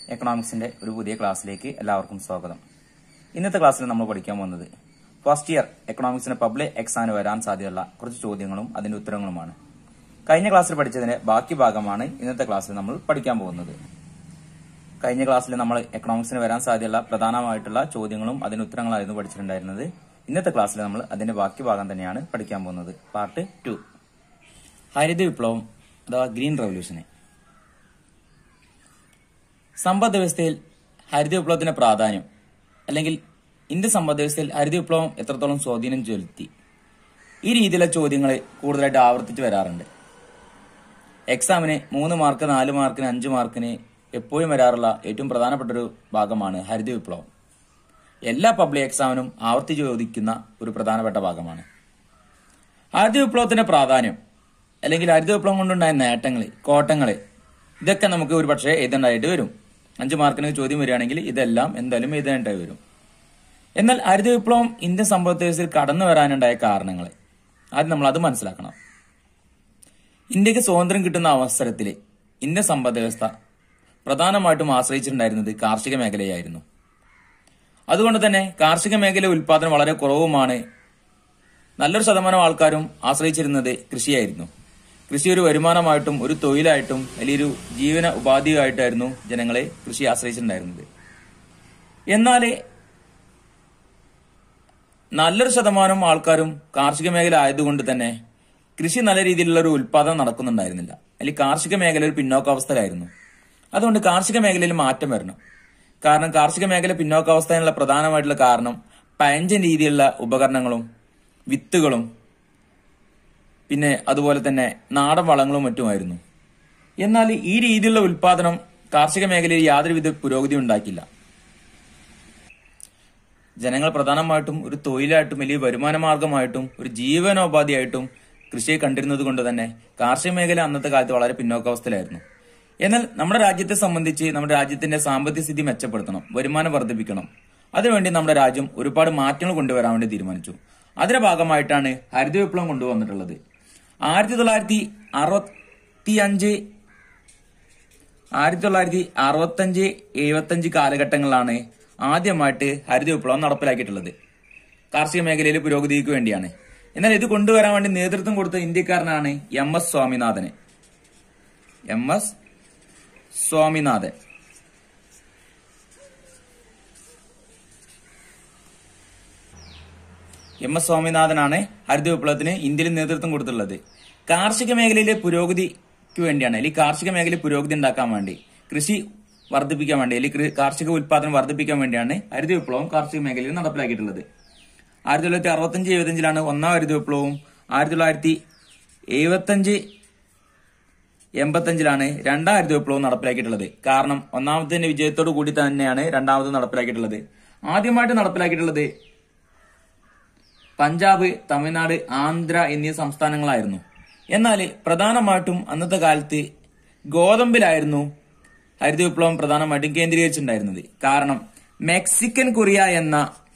എക്കണോമിക്സിന്റെ ഒരു പുതിയ ക്ലാസ്സിലേക്ക് എല്ലാവർക്കും സ്വാഗതം ഇന്നത്തെ ക്ലാസ്സിൽ നമ്മൾ പഠിക്കാൻ പോകുന്നത് ഫസ്റ്റ് ഇയർ എക്കണോമിക്സിന് പബ്ലിക് എക്സാമിന് വരാൻ സാധ്യതയുള്ള കുറച്ച് ചോദ്യങ്ങളും അതിന്റെ ഉത്തരങ്ങളുമാണ് കഴിഞ്ഞ ക്ലാസ്സിൽ പഠിച്ചതിന്റെ ബാക്കി ഭാഗമാണ് ഇന്നത്തെ ക്ലാസ്സിൽ നമ്മൾ പഠിക്കാൻ പോകുന്നത് കഴിഞ്ഞ ക്ലാസ്സിൽ നമ്മൾ എക്കണോമിക്സിന് വരാൻ സാധ്യതയുള്ള പ്രധാനമായിട്ടുള്ള ചോദ്യങ്ങളും അതിന്റെ ഉത്തരങ്ങളായിരുന്നു പഠിച്ചിട്ടുണ്ടായിരുന്നത് ഇന്നത്തെ ക്ലാസ്സിൽ നമ്മൾ അതിന്റെ ബാക്കി ഭാഗം തന്നെയാണ് പഠിക്കാൻ പോകുന്നത് പാർട്ട് ടു ഹരിത വിപ്ലവം അഥവാ ഗ്രീൻ റവല്യൂഷന് സമ്പദ് വ്യവസ്ഥയിൽ ഹരിത വിപ്ലവത്തിന്റെ പ്രാധാന്യം അല്ലെങ്കിൽ ഇന്ത്യൻ സമ്പദ് വ്യവസ്ഥയിൽ ഹരിത വിപ്ലവം എത്രത്തോളം സ്വാധീനം ചെലുത്തി ഈ രീതിയിലുള്ള ചോദ്യങ്ങൾ കൂടുതലായിട്ട് ആവർത്തിച്ച് വരാറുണ്ട് എക്സാമിന് മൂന്ന് മാർക്ക് നാല് മാർക്കിന് അഞ്ച് മാർക്കിന് എപ്പോഴും വരാറുള്ള ഏറ്റവും പ്രധാനപ്പെട്ട ഒരു ഭാഗമാണ് ഹരിത വിപ്ലവം എല്ലാ പബ്ലിക് എക്സാമിനും ആവർത്തിച്ച് ചോദിക്കുന്ന ഒരു പ്രധാനപ്പെട്ട ഭാഗമാണ് ഹരിത വിപ്ലവത്തിന്റെ പ്രാധാന്യം അല്ലെങ്കിൽ ഹരിത വിപ്ലവം കൊണ്ടുണ്ടായ നേട്ടങ്ങൾ കോട്ടങ്ങൾ ഇതൊക്കെ നമുക്ക് ഒരു പക്ഷേ എഴുതേണ്ടതായിട്ട് വരും അഞ്ച് മാർക്കിന് ചോദ്യം വരികയാണെങ്കിൽ ഇതെല്ലാം എന്തായാലും എഴുതേണ്ടതായി വരും എന്നാൽ ഹരിത വിപ്ലവം ഇന്ത്യൻ സമ്പദ് വ്യവസ്ഥയിൽ കടന്നു വരാനുണ്ടായ കാരണങ്ങൾ ആദ്യം നമ്മൾ അത് മനസ്സിലാക്കണം ഇന്ത്യക്ക് സ്വാതന്ത്ര്യം കിട്ടുന്ന അവസരത്തിൽ ഇന്ത്യൻ സമ്പദ് വ്യവസ്ഥ പ്രധാനമായിട്ടും ആശ്രയിച്ചിട്ടുണ്ടായിരുന്നത് കാർഷിക മേഖലയായിരുന്നു അതുകൊണ്ട് തന്നെ കാർഷിക മേഖല ഉൽപാദനം വളരെ കുറവുമാണ് നല്ലൊരു ശതമാനം ആൾക്കാരും ആശ്രയിച്ചിരുന്നത് കൃഷിയായിരുന്നു കൃഷി ഒരു വരുമാനമായിട്ടും ഒരു തൊഴിലായിട്ടും വലിയൊരു ജീവന ഉപാധിയായിട്ടായിരുന്നു ജനങ്ങളെ കൃഷി ആശ്രയിച്ചിട്ടുണ്ടായിരുന്നത് എന്നാൽ നല്ലൊരു ശതമാനം ആൾക്കാരും കാർഷിക മേഖല ആയതുകൊണ്ട് തന്നെ കൃഷി നല്ല രീതിയിലുള്ള ഒരു ഉൽപാദനം നടക്കുന്നുണ്ടായിരുന്നില്ല അല്ലെങ്കിൽ കാർഷിക മേഖല ഒരു പിന്നോക്കാവസ്ഥയിലായിരുന്നു അതുകൊണ്ട് കാർഷിക മേഖലയിൽ മാറ്റം വരണം കാരണം കാർഷിക മേഖല പിന്നോക്കാവസ്ഥയിലുള്ള പ്രധാനമായിട്ടുള്ള കാരണം പഴഞ്ചൻ രീതിയിലുള്ള ഉപകരണങ്ങളും വിത്തുകളും പിന്നെ അതുപോലെ തന്നെ നാടൻ വളങ്ങളും മറ്റുമായിരുന്നു എന്നാൽ ഈ രീതിയിലുള്ള ഉൽപാദനം കാർഷിക മേഖലയിൽ യാതൊരുവിധ പുരോഗതി ഉണ്ടാക്കില്ല ജനങ്ങൾ പ്രധാനമായിട്ടും ഒരു തൊഴിലായിട്ടും വലിയ വരുമാന മാർഗമായിട്ടും ഒരു ജീവനോപാധിയായിട്ടും കൃഷിയെ കണ്ടിരുന്നത് കൊണ്ട് തന്നെ കാർഷിക മേഖല അന്നത്തെ കാലത്ത് വളരെ പിന്നോക്കാവസ്ഥയിലായിരുന്നു എന്നാൽ നമ്മുടെ രാജ്യത്തെ സംബന്ധിച്ച് നമ്മുടെ രാജ്യത്തിന്റെ സാമ്പത്തിക സ്ഥിതി മെച്ചപ്പെടുത്തണം വരുമാനം വർദ്ധിപ്പിക്കണം അതിനുവേണ്ടി നമ്മുടെ രാജ്യം ഒരുപാട് മാറ്റങ്ങൾ കൊണ്ടുവരാൻ വേണ്ടി തീരുമാനിച്ചു അതിന്റെ ഭാഗമായിട്ടാണ് ഹരിത വിപ്ലവം കൊണ്ടുവന്നിട്ടുള്ളത് ആയിരത്തി തൊള്ളായിരത്തി അറുപത്തി അഞ്ച് ആയിരത്തി തൊള്ളായിരത്തി അറുപത്തഞ്ച് എഴുപത്തഞ്ച് കാലഘട്ടങ്ങളിലാണ് ആദ്യമായിട്ട് ഹരിത വിപ്ലവം നടപ്പിലാക്കിയിട്ടുള്ളത് കാർഷിക മേഖലയിലെ പുരോഗതിക്ക് വേണ്ടിയാണ് എന്നാൽ ഇത് കൊണ്ടുവരാൻ വേണ്ടി നേതൃത്വം കൊടുത്ത ഇന്ത്യക്കാരനാണ് എം എസ് സ്വാമിനാഥന് M S Swaminathan M S സ്വാമിനാഥനാണ് ഹരിത വിപ്ലവത്തിന് ഇന്ത്യയിൽ നേതൃത്വം കൊടുത്തുള്ളത് കാർഷിക മേഖലയിലെ പുരോഗതിക്ക് വേണ്ടിയാണ് അല്ലെങ്കിൽ കാർഷിക മേഖലയിൽ പുരോഗതി ഉണ്ടാക്കാൻ വേണ്ടി കൃഷി വർദ്ധിപ്പിക്കാൻ വേണ്ടി അല്ലെങ്കിൽ കാർഷിക ഉൽപാദനം വർദ്ധിപ്പിക്കാൻ വേണ്ടിയാണ് ഹരിത വിപ്ലവം കാർഷിക മേഖലയിൽ നടപ്പിലാക്കിയിട്ടുള്ളത് ആയിരത്തി തൊള്ളായിരത്തി അറുപത്തഞ്ച് എഴുപത്തഞ്ചിലാണ് ഒന്നാം ഹരിത വിപ്ലവവും ആയിരത്തി തൊള്ളായിരത്തി എഴുപത്തഞ്ച് എൺപത്തഞ്ചിലാണ് രണ്ടാം ഹരിത വിപ്ലവം നടപ്പിലാക്കിയിട്ടുള്ളത് കാരണം ഒന്നാമത്തെ വിജയത്തോടു കൂടി തന്നെയാണ് രണ്ടാമത് നടപ്പിലാക്കിയിട്ടുള്ളത് ആദ്യമായിട്ട് നടപ്പിലാക്കിയിട്ടുള്ളത് പഞ്ചാബ് തമിഴ്നാട് ആന്ധ്ര എന്നീ സംസ്ഥാനങ്ങളായിരുന്നു എന്നാൽ പ്രധാനമായിട്ടും അന്നത്തെ കാലത്ത് ഗോതമ്പിലായിരുന്നു ഹരിത വിപ്ലവം പ്രധാനമായിട്ടും കേന്ദ്രീകരിച്ചിട്ടുണ്ടായിരുന്നത് കാരണം മെക്സിക്കൻ കൊറിയ എന്ന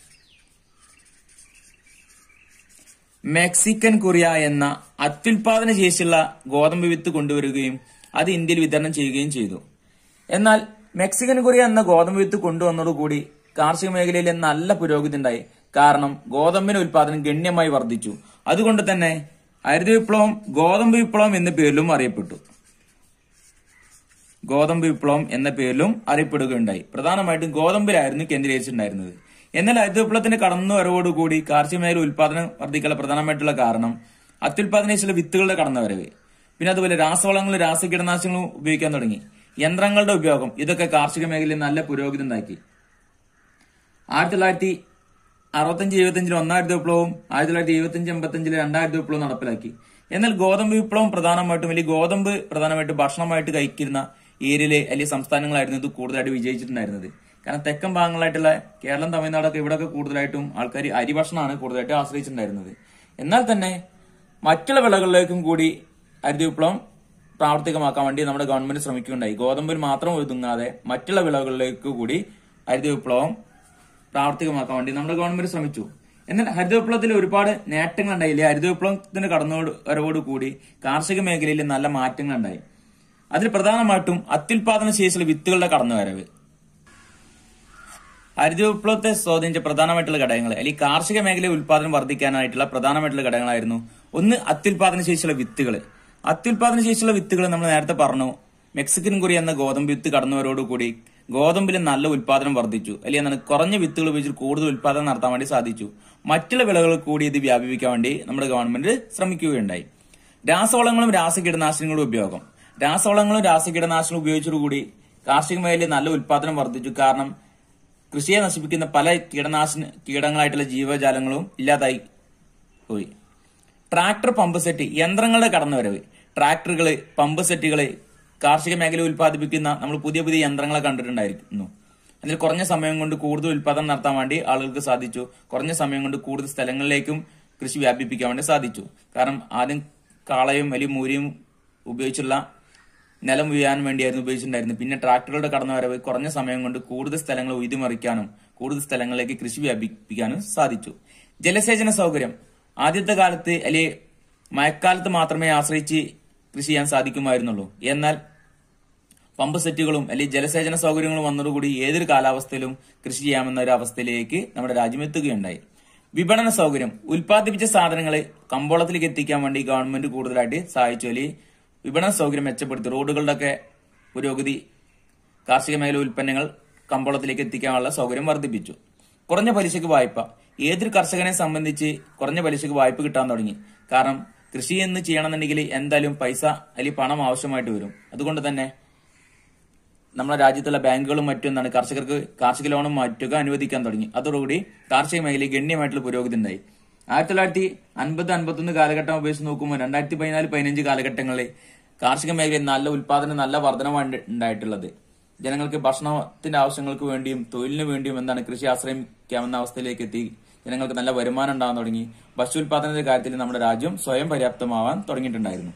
മെക്സിക്കൻ കൊറിയ എന്ന അത്യുൽപാദന ശേഷിയുള്ള ഗോതമ്പ് വിത്ത് കൊണ്ടുവരികയും അത് ഇന്ത്യയിൽ വിതരണം ചെയ്യുകയും ചെയ്തു എന്നാൽ മെക്സിക്കൻ കൊറിയ എന്ന ഗോതമ്പ് വിത്ത് കൊണ്ടുവന്നതോടുകൂടി കാർഷിക മേഖലയിൽ നല്ല പുരോഗതി ഉണ്ടായി കാരണം ഗോതമ്പിന്റെ ഉൽപാദനം ഗണ്യമായി വർദ്ധിച്ചു അതുകൊണ്ട് തന്നെ ഹരിത വിപ്ലവം ഗോതമ്പ് വിപ്ലവം എന്ന പേരിലും അറിയപ്പെട്ടു ഗോതമ്പ് വിപ്ലവം എന്ന പേരിലും അറിയപ്പെടുകയുണ്ടായി പ്രധാനമായിട്ടും ഗോതമ്പിലായിരുന്നു കേന്ദ്രീകരിച്ചിട്ടുണ്ടായിരുന്നത് എന്നാൽ ഹരിത വിപ്ലവത്തിന്റെ കടന്നുവരവോടുകൂടി കാർഷിക മേഖല ഉൽപാദനം വർദ്ധിക്കാനുള്ള പ്രധാനമായിട്ടുള്ള കാരണം അത്യുൽപാദനശീല വിത്തുകളുടെ കടന്നുവരവ് പിന്നെ അതുപോലെ രാസവളങ്ങളും രാസകീടനാശിനികളും ഉപയോഗിക്കാൻ തുടങ്ങി യന്ത്രങ്ങളുടെ ഉപയോഗം ഇതൊക്കെ കാർഷിക മേഖലയിൽ നല്ല പുരോഗതി ഉണ്ടാക്കി ആയിരത്തി തൊള്ളായിരത്തി അറുപത്തഞ്ച് എഴുപത്തഞ്ചിൽ ഒന്നായിരത്തി വിപ്ലവവും ആയിരത്തി തൊള്ളായിരത്തി എഴുപത്തഞ്ച് എൺപത്തഞ്ചിൽ രണ്ടായിരത്തി വിപ്ലവം നടപ്പിലാക്കി എന്നാൽ ഗോതമ്പ് വിപ്ലവം പ്രധാനമായിട്ടും അല്ലെങ്കിൽ ഗോതമ്പ് പ്രധാനമായിട്ട് ഭക്ഷണമായിട്ട് കഴിക്കുന്ന ഏരിയയിലെ അല്ലെങ്കിൽ സംസ്ഥാനങ്ങളായിരുന്നു ഇത് കൂടുതലായിട്ട് വിജയിച്ചിട്ടുണ്ടായിരുന്നത് കാരണം തെക്കൻ ഭാഗങ്ങളായിട്ടുള്ള കേരളം തമിഴ്നാടൊക്കെ ഇവിടെയൊക്കെ കൂടുതലായിട്ടും ആൾക്കാർ അരി ഭക്ഷണമാണ് കൂടുതലായിട്ട് ആശ്രയിച്ചിട്ടുണ്ടായിരുന്നത് എന്നാൽ തന്നെ മറ്റുള്ള വിളകളിലേക്കും കൂടി ഹരിത വിപ്ലവം പ്രാവർത്തികമാക്കാൻ വേണ്ടി നമ്മുടെ ഗവൺമെന്റ് ശ്രമിക്കുകയുണ്ടായി ഗോതമ്പിൽ മാത്രം ഒതുങ്ങാതെ മറ്റുള്ള വിളകളിലേക്ക് കൂടി ഹരിത വിപ്ലവം പ്രാവർത്തികമാക്കാൻ വേണ്ടി നമ്മുടെ ഗവൺമെന്റ് ശ്രമിച്ചു എന്നാൽ ഹരിത വിപ്ലവത്തിൽ ഒരുപാട് നേട്ടങ്ങൾ ഉണ്ടായില്ലേ ഹരിത വിപ്ലവത്തിന്റെ കടന്നോട് വരവോട് കൂടി കാർഷിക മേഖലയിൽ നല്ല മാറ്റങ്ങൾ ഉണ്ടായി അതിൽ പ്രധാനമായിട്ടും അത്യുൽപാദന ശേഷിയുള്ള വിത്തുകളുടെ കടന്നുവരവ് ഹരിത വിപ്ലവത്തെ സ്വാധീനിച്ച പ്രധാനമായിട്ടുള്ള ഘടകങ്ങൾ അല്ലെങ്കിൽ കാർഷിക മേഖലയിൽ ഉൽപാദനം വർദ്ധിക്കാനായിട്ടുള്ള പ്രധാനമായിട്ടുള്ള ഘടകങ്ങളായിരുന്നു ഒന്ന് അത്യുൽപാദന ശേഷിയുള്ള വിത്തുകൾ അത്യുൽപാദന ശേഷിയുള്ള വിത്തുകൾ നമ്മൾ നേരത്തെ പറഞ്ഞു മെക്സിക്കൻ കുറി എന്ന ഗോതമ്പ് വിത്ത് കടന്നുവരോടുകൂടി ഗോതമ്പിൽ നല്ല ഉൽപാദനം വർദ്ധിച്ചു അല്ലെങ്കിൽ എന്താണ് കുറഞ്ഞ വിത്തുകൾ ഉപയോഗിച്ച് കൂടുതൽ ഉൽപാദനം നടത്താൻ വേണ്ടി സാധിച്ചു മറ്റുള്ള വിളകൾ കൂടി ഇത് വ്യാപിപ്പിക്കാൻ വേണ്ടി നമ്മുടെ ഗവൺമെന്റ് ശ്രമിക്കുകയുണ്ടായി രാസവളങ്ങളും രാസകീടനാശിനികളും ഉപയോഗം രാസവളങ്ങളും രാസകീടനാശിനികളും ഉപയോഗിച്ചതോടുകൂടി കാർഷിക മേഖലയിൽ നല്ല ഉൽപാദനം വർദ്ധിച്ചു കാരണം കൃഷിയെ നശിപ്പിക്കുന്ന പല കീടനാശിനി കീടങ്ങളായിട്ടുള്ള ജീവജാലങ്ങളും ഇല്ലാതായി പോയി ട്രാക്ടർ പമ്പ് സെറ്റ് യന്ത്രങ്ങളുടെ കടന്നുവരവ് ട്രാക്ടറുകള് പമ്പ് സെറ്റുകള് കാർഷിക മേഖല ഉൽപ്പാദിപ്പിക്കുന്ന നമ്മൾ പുതിയ പുതിയ യന്ത്രങ്ങളെ കണ്ടിട്ടുണ്ടായിരുന്നു അതിൽ കുറഞ്ഞ സമയം കൊണ്ട് കൂടുതൽ ഉൽപാദനം നടത്താൻ വേണ്ടി ആളുകൾക്ക് സാധിച്ചു കുറഞ്ഞ സമയം കൊണ്ട് കൂടുതൽ സ്ഥലങ്ങളിലേക്കും കൃഷി വ്യാപിപ്പിക്കാൻ വേണ്ടി സാധിച്ചു കാരണം ആദ്യം കാളയും വലിയ മൂരിയും ഉപയോഗിച്ചുള്ള നിലം വീഴാൻ വേണ്ടിയായിരുന്നു ഉപയോഗിച്ചിട്ടുണ്ടായിരുന്നത് പിന്നെ ട്രാക്ടറുകളുടെ കടന്നുവരവ് കുറഞ്ഞ സമയം കൊണ്ട് കൂടുതൽ സ്ഥലങ്ങൾ ഉയ്തുമറിക്കാനും കൂടുതൽ സ്ഥലങ്ങളിലേക്ക് കൃഷി വ്യാപിപ്പിക്കാനും സാധിച്ചു ജലസേചന സൗകര്യം ആദ്യത്തെ കാലത്ത് അല്ലെ മഴക്കാലത്ത് മാത്രമേ ആശ്രയിച്ച് കൃഷി ചെയ്യാൻ സാധിക്കുമായിരുന്നുള്ളൂ എന്നാൽ പമ്പ് സെറ്റുകളും അല്ലെങ്കിൽ ജലസേചന സൗകര്യങ്ങളും വന്നതോടുകൂടി ഏതൊരു കാലാവസ്ഥയിലും കൃഷി ചെയ്യാമെന്ന ഒരു അവസ്ഥയിലേക്ക് നമ്മുടെ രാജ്യം എത്തുകയുണ്ടായി വിപണന സൗകര്യം ഉൽപ്പാദിപ്പിച്ച സാധനങ്ങളെ കമ്പോളത്തിലേക്ക് എത്തിക്കാൻ വേണ്ടി ഗവൺമെന്റ് കൂടുതലായിട്ട് സഹായിച്ചു അല്ലെങ്കിൽ വിപണന സൗകര്യം മെച്ചപ്പെടുത്തി റോഡുകളുടെ ഒക്കെ പുരോഗതി കാർഷിക മേഖല ഉൽപ്പന്നങ്ങൾ കമ്പോളത്തിലേക്ക് എത്തിക്കാനുള്ള സൗകര്യം വർദ്ധിപ്പിച്ചു കുറഞ്ഞ പലിശക്ക് വായ്പ ഏതൊരു കർഷകനെ സംബന്ധിച്ച് കുറഞ്ഞ പലിശക്ക് വായ്പ കിട്ടാൻ തുടങ്ങി കാരണം കൃഷി എന്ന് ചെയ്യണമെന്നുണ്ടെങ്കിൽ എന്തായാലും പൈസ അല്ലെങ്കിൽ പണം ആവശ്യമായിട്ട് വരും അതുകൊണ്ട് തന്നെ നമ്മുടെ രാജ്യത്തുള്ള ബാങ്കുകളും മറ്റും എന്താണ് കർഷകർക്ക് കാർഷിക ലോണും മറ്റുക അനുവദിക്കാൻ തുടങ്ങി അതോടുകൂടി കാർഷിക മേഖലയിൽ ഗണ്യമായിട്ടുള്ള പുരോഗതി ഉണ്ടായി ആയിരത്തി തൊള്ളായിരത്തി അൻപത് അൻപത്തൊന്ന് കാലഘട്ടം അപേക്ഷിച്ച് നോക്കുമ്പോൾ രണ്ടായിരത്തി പതിനാല് പതിനഞ്ച് കാലഘട്ടങ്ങളിൽ കാർഷിക മേഖലയിൽ നല്ല ഉൽപാദനം നല്ല വർധനമാണ് ഉണ്ടായിട്ടുള്ളത് ജനങ്ങൾക്ക് ഭക്ഷണത്തിന്റെ ആവശ്യങ്ങൾക്ക് വേണ്ടിയും തൊഴിലിന് വേണ്ടിയും എന്താണ് കൃഷി ആശ്രയിക്കാവുന്ന അവസ്ഥയിലേക്ക് എത്തി ജനങ്ങൾക്ക് നല്ല വരുമാനം ഉണ്ടാകാൻ തുടങ്ങി ഭക്ഷ്യ ഉൽപാദനത്തിന്റെ കാര്യത്തിൽ നമ്മുടെ രാജ്യം സ്വയം പര്യാപ്തമാവാൻ തുടങ്ങിയിട്ടുണ്ടായിരുന്നു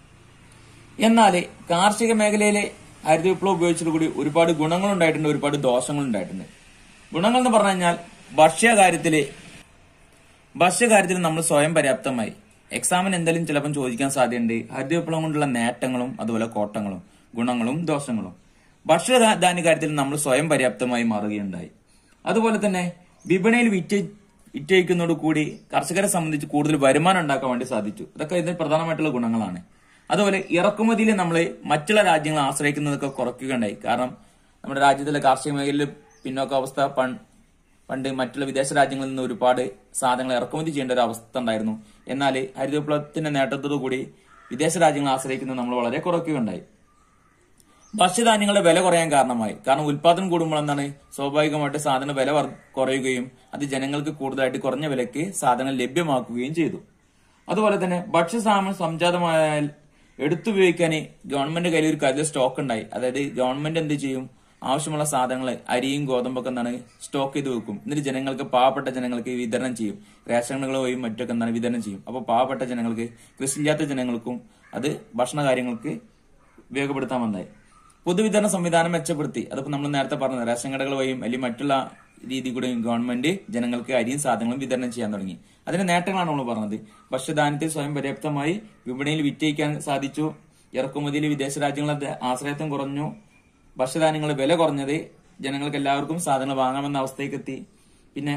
എന്നാല് കാർഷിക മേഖലയിലെ ഹരിത വിപ്ലവം ഉപയോഗിച്ചതോടുകൂടി ഒരുപാട് ഗുണങ്ങൾ ഉണ്ടായിട്ടുണ്ട് ഒരുപാട് ദോഷങ്ങൾ ഉണ്ടായിട്ടുണ്ട് ഗുണങ്ങൾ എന്ന് പറഞ്ഞു കഴിഞ്ഞാൽ ഭക്ഷ്യകാര്യത്തില് ഭക്ഷ്യകാര്യത്തിൽ നമ്മൾ സ്വയം പര്യാപ്തമായി എക്സാമിന് എന്തെങ്കിലും ചിലപ്പം ചോദിക്കാൻ സാധ്യതയുണ്ട് ഹരിത വിപ്ലവം കൊണ്ടുള്ള നേട്ടങ്ങളും അതുപോലെ കോട്ടങ്ങളും ഗുണങ്ങളും ദോഷങ്ങളും ഭക്ഷ്യധാന്യ കാര്യത്തിൽ നമ്മൾ സ്വയം പര്യാപ്തമായി മാറുകയുണ്ടായി അതുപോലെ തന്നെ വിപണിയിൽ വിറ്റ് വിറ്റഴിക്കുന്നതോട് കൂടി കർഷകരെ സംബന്ധിച്ച് കൂടുതൽ വരുമാനം ഉണ്ടാക്കാൻ വേണ്ടി സാധിച്ചു ഇതൊക്കെ ഇതിന് പ്രധാനമായിട്ടുള്ള ഗുണങ്ങളാണ് അതുപോലെ ഇറക്കുമതിയിൽ നമ്മൾ മറ്റുള്ള രാജ്യങ്ങളെ ആശ്രയിക്കുന്നതൊക്കെ കുറയ്ക്കുകയുണ്ടായി കാരണം നമ്മുടെ രാജ്യത്തിലെ കാർഷിക മേഖലയിൽ പിന്നോക്കാവസ്ഥ പൺ പണ്ട് മറ്റുള്ള വിദേശ രാജ്യങ്ങളിൽ നിന്ന് ഒരുപാട് സാധനങ്ങൾ ഇറക്കുമതി ചെയ്യേണ്ട ഒരു അവസ്ഥ ഉണ്ടായിരുന്നു എന്നാൽ ഹരിത വിപ്ലവത്തിന്റെ നേട്ടത്തോടുകൂടി വിദേശ രാജ്യങ്ങളെ ആശ്രയിക്കുന്നത് നമ്മൾ വളരെ കുറയ്ക്കുകയുണ്ടായി ഭക്ഷ്യധാന്യങ്ങളുടെ വില കുറയാൻ കാരണമായി കാരണം ഉൽപാദനം കൂടുമ്പോൾ എന്താണ് സ്വാഭാവികമായിട്ട് സാധന വില വർ- കുറയുകയും അത് ജനങ്ങൾക്ക് കൂടുതലായിട്ട് കുറഞ്ഞ വിലയ്ക്ക് സാധനങ്ങൾ ലഭ്യമാക്കുകയും ചെയ്തു അതുപോലെ തന്നെ ഭക്ഷ്യസാധനം സംജാതമായാൽ എടുത്തുപയോഗിക്കാൻ ഗവൺമെന്റ് കയ്യിൽ ഒരു കരുതൽ സ്റ്റോക്ക് ഉണ്ടായി അതായത് ഗവൺമെന്റ് എന്ത് ചെയ്യും ആവശ്യമുള്ള സാധനങ്ങൾ അരിയും ഗോതമ്പൊക്കെ എന്താണ് സ്റ്റോക്ക് ചെയ്ത് വെക്കും എന്നിട്ട് ജനങ്ങൾക്ക് പാവപ്പെട്ട ജനങ്ങൾക്ക് വിതരണം ചെയ്യും റേഷനുകൾ വഴിയും മറ്റൊക്കെ എന്താണ് വിതരണം ചെയ്യും അപ്പോൾ പാവപ്പെട്ട ജനങ്ങൾക്ക് കൃഷിയില്ലാത്ത ജനങ്ങൾക്കും അത് ഭക്ഷണ കാര്യങ്ങൾക്ക് ഉപയോഗപ്പെടുത്താമെന്നായി പൊതുവിതരണ സംവിധാനം മെച്ചപ്പെടുത്തി അതിപ്പോ നമ്മൾ നേരത്തെ പറഞ്ഞത് റേഷൻ കടകൾ വഴിയും അല്ലെങ്കിൽ മറ്റുള്ള രീതി കൂടെയും ഗവൺമെന്റ് ജനങ്ങൾക്ക് അരിയും സാധനങ്ങളും വിതരണം ചെയ്യാൻ തുടങ്ങി അതിന്റെ നേട്ടങ്ങളാണ് നമ്മൾ പറഞ്ഞത് ഭക്ഷ്യധാന്യത്തിൽ സ്വയം പര്യാപ്തമായി വിപണിയിൽ വിറ്റയിക്കാൻ സാധിച്ചു ഇറക്കുമതിയിൽ വിദേശ രാജ്യങ്ങളുടെ ആശ്രയത്വം കുറഞ്ഞു ഭക്ഷ്യധാന്യങ്ങളുടെ വില കുറഞ്ഞത് ജനങ്ങൾക്ക് എല്ലാവർക്കും സാധനങ്ങൾ വാങ്ങാമെന്ന അവസ്ഥയ്ക്ക് എത്തി പിന്നെ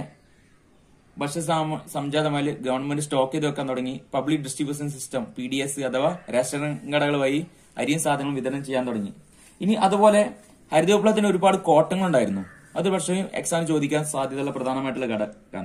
ഭക്ഷ്യസാമ സംജാതമായി ഗവൺമെന്റ് സ്റ്റോക്ക് ചെയ്ത് വെക്കാൻ തുടങ്ങി public distribution system P D S അഥവാ റേഷൻ കടകൾ വഴി അരിയും സാധനങ്ങളും വിതരണം ചെയ്യാൻ തുടങ്ങി ഇനി അതുപോലെ ഹരിത വിപ്ലവത്തിന് ഒരുപാട് കോട്ടങ്ങൾ ഉണ്ടായിരുന്നു അത് പക്ഷേ എക്സാം ചോദിക്കാൻ സാധ്യതയുള്ള പ്രധാനമായിട്ടുള്ള ഘടകമാണ്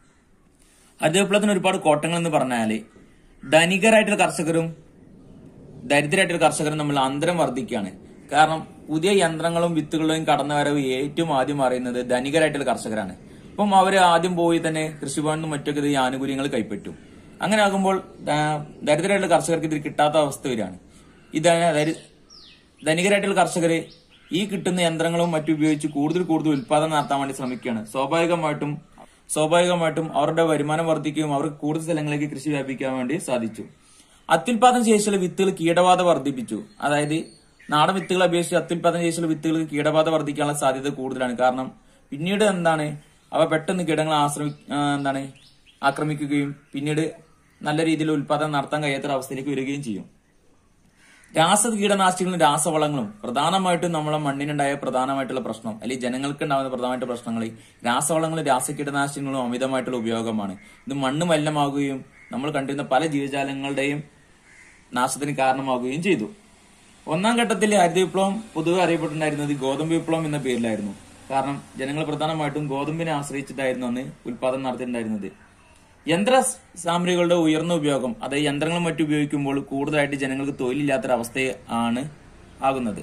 ഹരിത വിപ്ലവത്തിന് ഒരുപാട് കോട്ടങ്ങൾ എന്ന് പറഞ്ഞാല് ധനികരായിട്ടുള്ള കർഷകരും ദരിദ്രരായിട്ടുള്ള കർഷകരും തമ്മിൽ അന്തരം വർദ്ധിക്കുകയാണ് കാരണം പുതിയ യന്ത്രങ്ങളും വിത്തുകളും കടന്നുവരവ് ഏറ്റവും ആദ്യം അറിയുന്നത് ധനികരായിട്ടുള്ള കർഷകരാണ് അപ്പം അവര് ആദ്യം പോയി തന്നെ കൃഷിഭവനിൽ നിന്നും മറ്റൊക്കെ ഈ ആനുകൂല്യങ്ങൾ കൈപ്പറ്റും അങ്ങനെ ആകുമ്പോൾ ദ- ദരിദ്രരായിട്ടുള്ള കർഷകർക്ക് ഇതിൽ കിട്ടാത്ത അവസ്ഥ വരികയാണ് ഈ ധന- ദരി- ധനികരായിട്ടുള്ള കർഷകര് ഈ കിട്ടുന്ന യന്ത്രങ്ങളും മറ്റും ഉപയോഗിച്ച് കൂടുതൽ കൂടുതൽ ഉൽപാദനം നടത്താൻ വേണ്ടി ശ്രമിക്കുകയാണ് സ്വാഭാവികമായിട്ടും സ്വാഭാവികമായിട്ടും അവരുടെ വരുമാനം വർദ്ധിക്കുകയും അവർക്ക് കൂടുതൽ സ്ഥലങ്ങളിലേക്ക് കൃഷി വ്യാപിക്കാൻ വേണ്ടി സാധിച്ചു അത്യുൽപാദന ശേഷിയുള്ള വിത്തുകൾ കീടബാധ വർദ്ധിപ്പിച്ചു അതായത് നാടൻ വിത്തുകളെ അപേക്ഷിച്ച് അത്യുൽപാദന ശേഷിയുള്ള വിത്തുകൾക്ക് കീടബാധ വർദ്ധിക്കാനുള്ള സാധ്യത കൂടുതലാണ് കാരണം പിന്നീട് എന്താണ് അവ പെട്ടെന്ന് കീടങ്ങളെ ആശ്രമി ആ, എന്താണ് ആക്രമിക്കുകയും പിന്നീട് നല്ല രീതിയിൽ ഉൽപാദനം നടത്താൻ കഴിയാത്ത ഒരു അവസ്ഥയിലേക്ക് വരികയും ചെയ്യും രാസ കീടനാശികളും രാസവളങ്ങളും പ്രധാനമായിട്ടും നമ്മളെ മണ്ണിനുണ്ടായ പ്രധാനമായിട്ടുള്ള പ്രശ്നം അല്ലെങ്കിൽ ജനങ്ങൾക്ക് ഉണ്ടാകുന്ന പ്രധാനമായിട്ട് പ്രശ്നങ്ങൾ രാസവളങ്ങളും രാസകീടനാശികളും അമിതമായിട്ടുള്ള ഉപയോഗമാണ് ഇത് മണ്ണ് മലിനമാകുകയും നമ്മൾ കണ്ടിരുന്ന പല ജീവജാലങ്ങളുടെയും നാശത്തിന് കാരണമാകുകയും ചെയ്തു ഒന്നാം ഘട്ടത്തിൽ ഹരിത വിപ്ലവം പൊതുവെ അറിയപ്പെട്ടിട്ടുണ്ടായിരുന്നത് ഗോതമ്പ് വിപ്ലവം എന്ന പേരിലായിരുന്നു കാരണം ജനങ്ങൾ പ്രധാനമായിട്ടും ഗോതമ്പിനെ ആശ്രയിച്ചിട്ടായിരുന്നു അന്ന് ഉൽപാദനം നടത്തിയിട്ടുണ്ടായിരുന്നത് യന്ത്ര സാമഗ്രികളുടെ ഉയർന്ന ഉപയോഗം അതായത് യന്ത്രങ്ങളും മറ്റും ഉപയോഗിക്കുമ്പോൾ കൂടുതലായിട്ട് ജനങ്ങൾക്ക് തൊഴിലില്ലാത്തൊരവസ്ഥ ആണ് ആകുന്നത്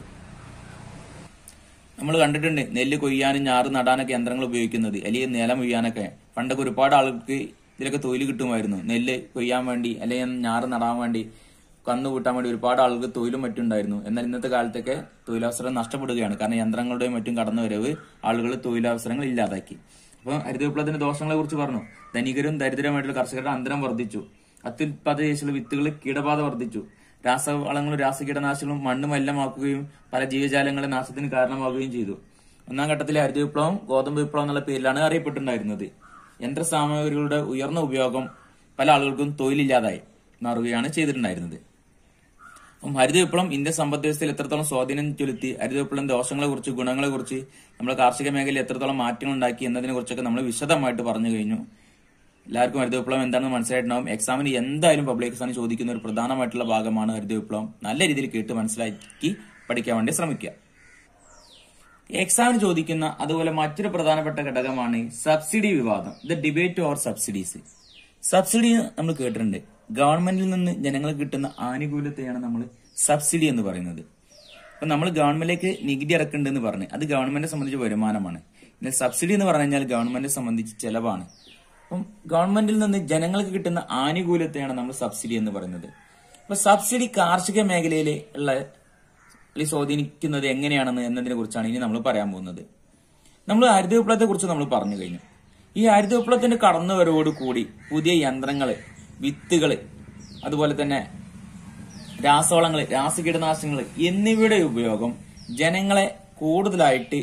നമ്മൾ കണ്ടിട്ടുണ്ട് നെല്ല് കൊയ്യാനും ഞാറ് നടാനൊക്കെ യന്ത്രങ്ങൾ ഉപയോഗിക്കുന്നത് അല്ലെങ്കിൽ നിലം കൊയ്യാനൊക്കെ പണ്ടൊക്കെ ഒരുപാട് ആളുകൾക്ക് ഇതിലൊക്കെ തൊഴിൽ കിട്ടുമായിരുന്നു നെല്ല് കൊയ്യാൻ വേണ്ടി അല്ലെങ്കിൽ ഞാറ് നടാൻ വേണ്ടി കന്നു കൂട്ടാൻ വേണ്ടി ഒരുപാട് ആളുകൾക്ക് തൊഴിലും മറ്റും ഉണ്ടായിരുന്നു എന്നാൽ ഇന്നത്തെ കാലത്തൊക്കെ തൊഴിലവസരം നഷ്ടപ്പെടുകയാണ് കാരണം യന്ത്രങ്ങളുടെയും മറ്റും കടന്നുവരവ് ആളുകൾ തൊഴിലവസരങ്ങൾ ഇല്ലാതാക്കി അപ്പൊ ഹരിത വിപ്ലവത്തിന്റെ ദോഷങ്ങളെ കുറിച്ച് പറഞ്ഞു ധനികരും ദരിദ്രമായിട്ടുള്ള കർഷകരുടെ അന്തരം വർദ്ധിച്ചു അത്യുൽപാദന ശേഷിയുള്ള വിത്തുകൾ കീടബാധ വർദ്ധിച്ചു രാസവളങ്ങളും രാസകീടനാശികളും മണ്ണ് മലിനമാക്കുകയും പല ജീവജാലങ്ങളുടെ നാശത്തിന് കാരണമാവുകയും ചെയ്തു ഒന്നാം ഘട്ടത്തിലെ ഹരിത വിപ്ലവം ഗോതമ്പ് വിപ്ലവം എന്നുള്ള പേരിലാണ് അറിയപ്പെട്ടിട്ടുണ്ടായിരുന്നത് യന്ത്ര സാമഗ്രികളുടെ ഉയർന്ന ഉപയോഗം പല ആളുകൾക്കും തൊഴിലില്ലാതായി മാറുകയാണ് ചെയ്തിട്ടുണ്ടായിരുന്നത് അപ്പം ഹരിത വിപ്ലവം ഇന്ത്യൻ സമ്പദ് വ്യവസ്ഥയിൽ എത്രത്തോളം സ്വാധീനം ചെലുത്തി ഹരിത വിപ്ലവം ദോഷങ്ങളെ കുറിച്ച് ഗുണങ്ങളെ കുറിച്ച് നമ്മുടെ കാർഷിക മേഖലയിൽ എത്രത്തോളം മാറ്റങ്ങൾ ഉണ്ടാക്കി എന്നതിനെ കുറിച്ചൊക്കെ നമ്മൾ വിശദമായിട്ട് പറഞ്ഞു കഴിഞ്ഞു എല്ലാവർക്കും ഹരിത വിപ്ലവം എന്താണെന്ന് മനസ്സിലായിട്ടുണ്ടാവും എക്സാമിന് എന്തായാലും പബ്ലിക് എക്സാമിന് ചോദിക്കുന്ന ഒരു പ്രധാനമായിട്ടുള്ള ഭാഗമാണ് ഹരിത വിപ്ലവം നല്ല രീതിയിൽ കേട്ട് മനസ്സിലാക്കി പഠിക്കാൻ വേണ്ടി ശ്രമിക്കുക എക്സാമിന് ചോദിക്കുന്ന അതുപോലെ മറ്റൊരു പ്രധാനപ്പെട്ട ഘടകമാണ് സബ്സിഡി വിവാദം the debate or subsidies subsidy നമ്മൾ കേട്ടിട്ടുണ്ട് ഗവൺമെന്റിൽ നിന്ന് ജനങ്ങൾക്ക് കിട്ടുന്ന ആനുകൂല്യത്തെയാണ് നമ്മൾ സബ്സിഡി എന്ന് പറയുന്നത് അപ്പൊ നമ്മൾ ഗവൺമെന്റിലേക്ക് നികുതി ഇറക്കുന്നുണ്ടെന്ന് പറഞ്ഞു അത് ഗവൺമെന്റിനെ സംബന്ധിച്ച് വരുമാനമാണ് എന്നാൽ സബ്സിഡി എന്ന് പറഞ്ഞു കഴിഞ്ഞാൽ ഗവൺമെന്റിനെ സംബന്ധിച്ച് ചെലവാണ് അപ്പം ഗവൺമെന്റിൽ നിന്ന് ജനങ്ങൾക്ക് കിട്ടുന്ന ആനുകൂല്യത്തെയാണ് നമ്മൾ സബ്സിഡി എന്ന് പറയുന്നത് അപ്പൊ സബ്സിഡി കാർഷിക മേഖലയിൽ ഉള്ള അല്ലെങ്കിൽ സ്വാധീനിക്കുന്നത് എങ്ങനെയാണെന്ന് എന്നതിനെ കുറിച്ചാണ് ഇനി നമ്മൾ പറയാൻ പോകുന്നത് നമ്മൾ ഹരിത വിപ്ലവത്തെ കുറിച്ച് നമ്മൾ പറഞ്ഞു കഴിഞ്ഞു ഈ ഹരിത വിപ്ലവത്തിന്റെ കടന്നുവരവോട് കൂടി പുതിയ യന്ത്രങ്ങള് വിത്തുകള് അതുപോലെ തന്നെ രാസവളങ്ങള് രാസകീടനാശിനികൾ എന്നിവയുടെ ഉപയോഗം ജനങ്ങളെ കൂടുതലായിട്ട്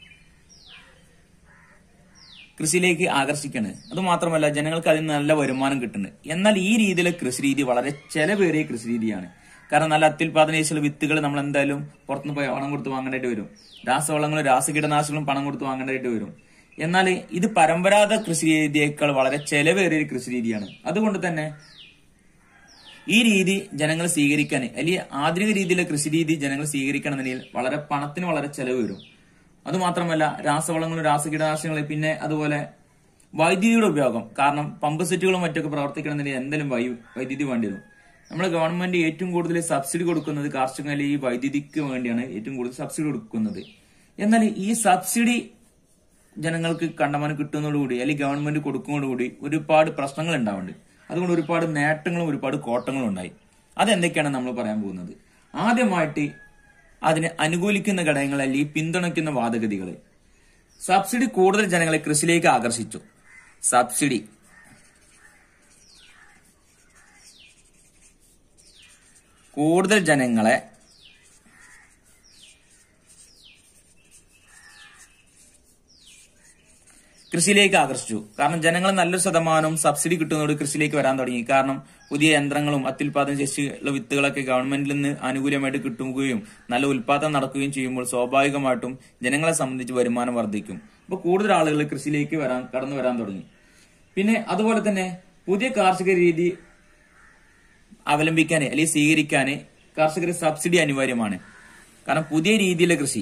കൃഷിയിലേക്ക് ആകർഷിക്കാണ് അത് മാത്രമല്ല ജനങ്ങൾക്ക് അതിന് നല്ല വരുമാനം കിട്ടുന്നുണ്ട് എന്നാൽ ഈ രീതിയിലെ കൃഷി രീതി വളരെ ചെലവേറിയ കൃഷി രീതിയാണ് കാരണം നല്ല അത്യുൽപാദനശേഷിയുള്ള വിത്തുകൾ നമ്മൾ എന്തായാലും പുറത്തുനിന്ന് പോയി പണം കൊടുത്ത് വാങ്ങേണ്ടതായിട്ട് വരും രാസവളങ്ങളും രാസകീടനാശികളും പണം കൊടുത്ത് വാങ്ങേണ്ടതായിട്ട് വരും എന്നാൽ ഇത് പരമ്പരാഗത കൃഷി രീതിയേക്കാൾ വളരെ ചെലവേറിയ ഒരു കൃഷി രീതിയാണ് അതുകൊണ്ട് തന്നെ ഈ രീതി ജനങ്ങൾ സ്വീകരിക്കാൻ അല്ലെങ്കിൽ ആധുനിക രീതിയിലെ കൃഷി രീതി ജനങ്ങൾ സ്വീകരിക്കണമെന്നുണ്ടെങ്കിൽ വളരെ പണത്തിന് വളരെ ചെലവ് വരും അതുമാത്രമല്ല രാസവളങ്ങളും രാസകീടനാശിനികളും പിന്നെ അതുപോലെ വൈദ്യുതിയുടെ ഉപയോഗം കാരണം പമ്പ് സെറ്റുകളും മറ്റൊക്കെ പ്രവർത്തിക്കണമെന്നുണ്ടെങ്കിൽ എന്തെങ്കിലും വൈ- വൈദ്യുതി വേണ്ടി വരും നമ്മുടെ ഗവൺമെന്റ് ഏറ്റവും കൂടുതൽ സബ്സിഡി കൊടുക്കുന്നത് കാർഷിക മേഖലയിൽ ഈ വൈദ്യുതിക്ക് വേണ്ടിയാണ് ഏറ്റവും കൂടുതൽ സബ്സിഡി കൊടുക്കുന്നത് എന്നാൽ ഈ സബ്സിഡി ജനങ്ങൾക്ക് കണ്ടമാനം കിട്ടുന്നതോടുകൂടി അല്ലെങ്കിൽ ഗവൺമെന്റ് കൊടുക്കുന്നതോടുകൂടി ഒരുപാട് പ്രശ്നങ്ങൾ ഉണ്ടാവുന്നുണ്ട് അതുകൊണ്ട് ഒരുപാട് നേട്ടങ്ങളും ഒരുപാട് കോട്ടങ്ങളും ഉണ്ടായി അതെന്തൊക്കെയാണ് നമ്മൾ പറയാൻ പോകുന്നത് ആദ്യമായിട്ട് അതിനെ അനുകൂലിക്കുന്ന ഘടകങ്ങൾ അല്ലെങ്കിൽ പിന്തുണയ്ക്കുന്ന വാദഗതികൾ സബ്സിഡി കൂടുതൽ ജനങ്ങളെ കൃഷിയിലേക്ക് ആകർഷിച്ചു സബ്സിഡി കൂടുതൽ ജനങ്ങളെ കൃഷിയിലേക്ക് ആകർഷിച്ചു കാരണം ജനങ്ങൾ നല്ലൊരു ശതമാനം സബ്സിഡി കിട്ടുന്നതോട് കൃഷിയിലേക്ക് വരാൻ തുടങ്ങി കാരണം പുതിയ യന്ത്രങ്ങളും അത്യുൽപാദന ശേഷിയുള്ള വിത്തുകളൊക്കെ ഗവൺമെന്റിൽ നിന്ന് ആനുകൂല്യമായിട്ട് കിട്ടുകയും നല്ല ഉൽപാദനം നടക്കുകയും ചെയ്യുമ്പോൾ സ്വാഭാവികമായിട്ടും ജനങ്ങളെ സംബന്ധിച്ച് വരുമാനം വർദ്ധിക്കും അപ്പോൾ കൂടുതൽ ആളുകൾ കൃഷിയിലേക്ക് വരാൻ കടന്നു വരാൻ തുടങ്ങി പിന്നെ അതുപോലെ തന്നെ പുതിയ കാർഷിക രീതി അവലംബിക്കാൻ അല്ലെങ്കിൽ സ്വീകരിക്കാൻ കർഷകർ സബ്സിഡി അനിവാര്യമാണ് കാരണം പുതിയ രീതിയിലെ കൃഷി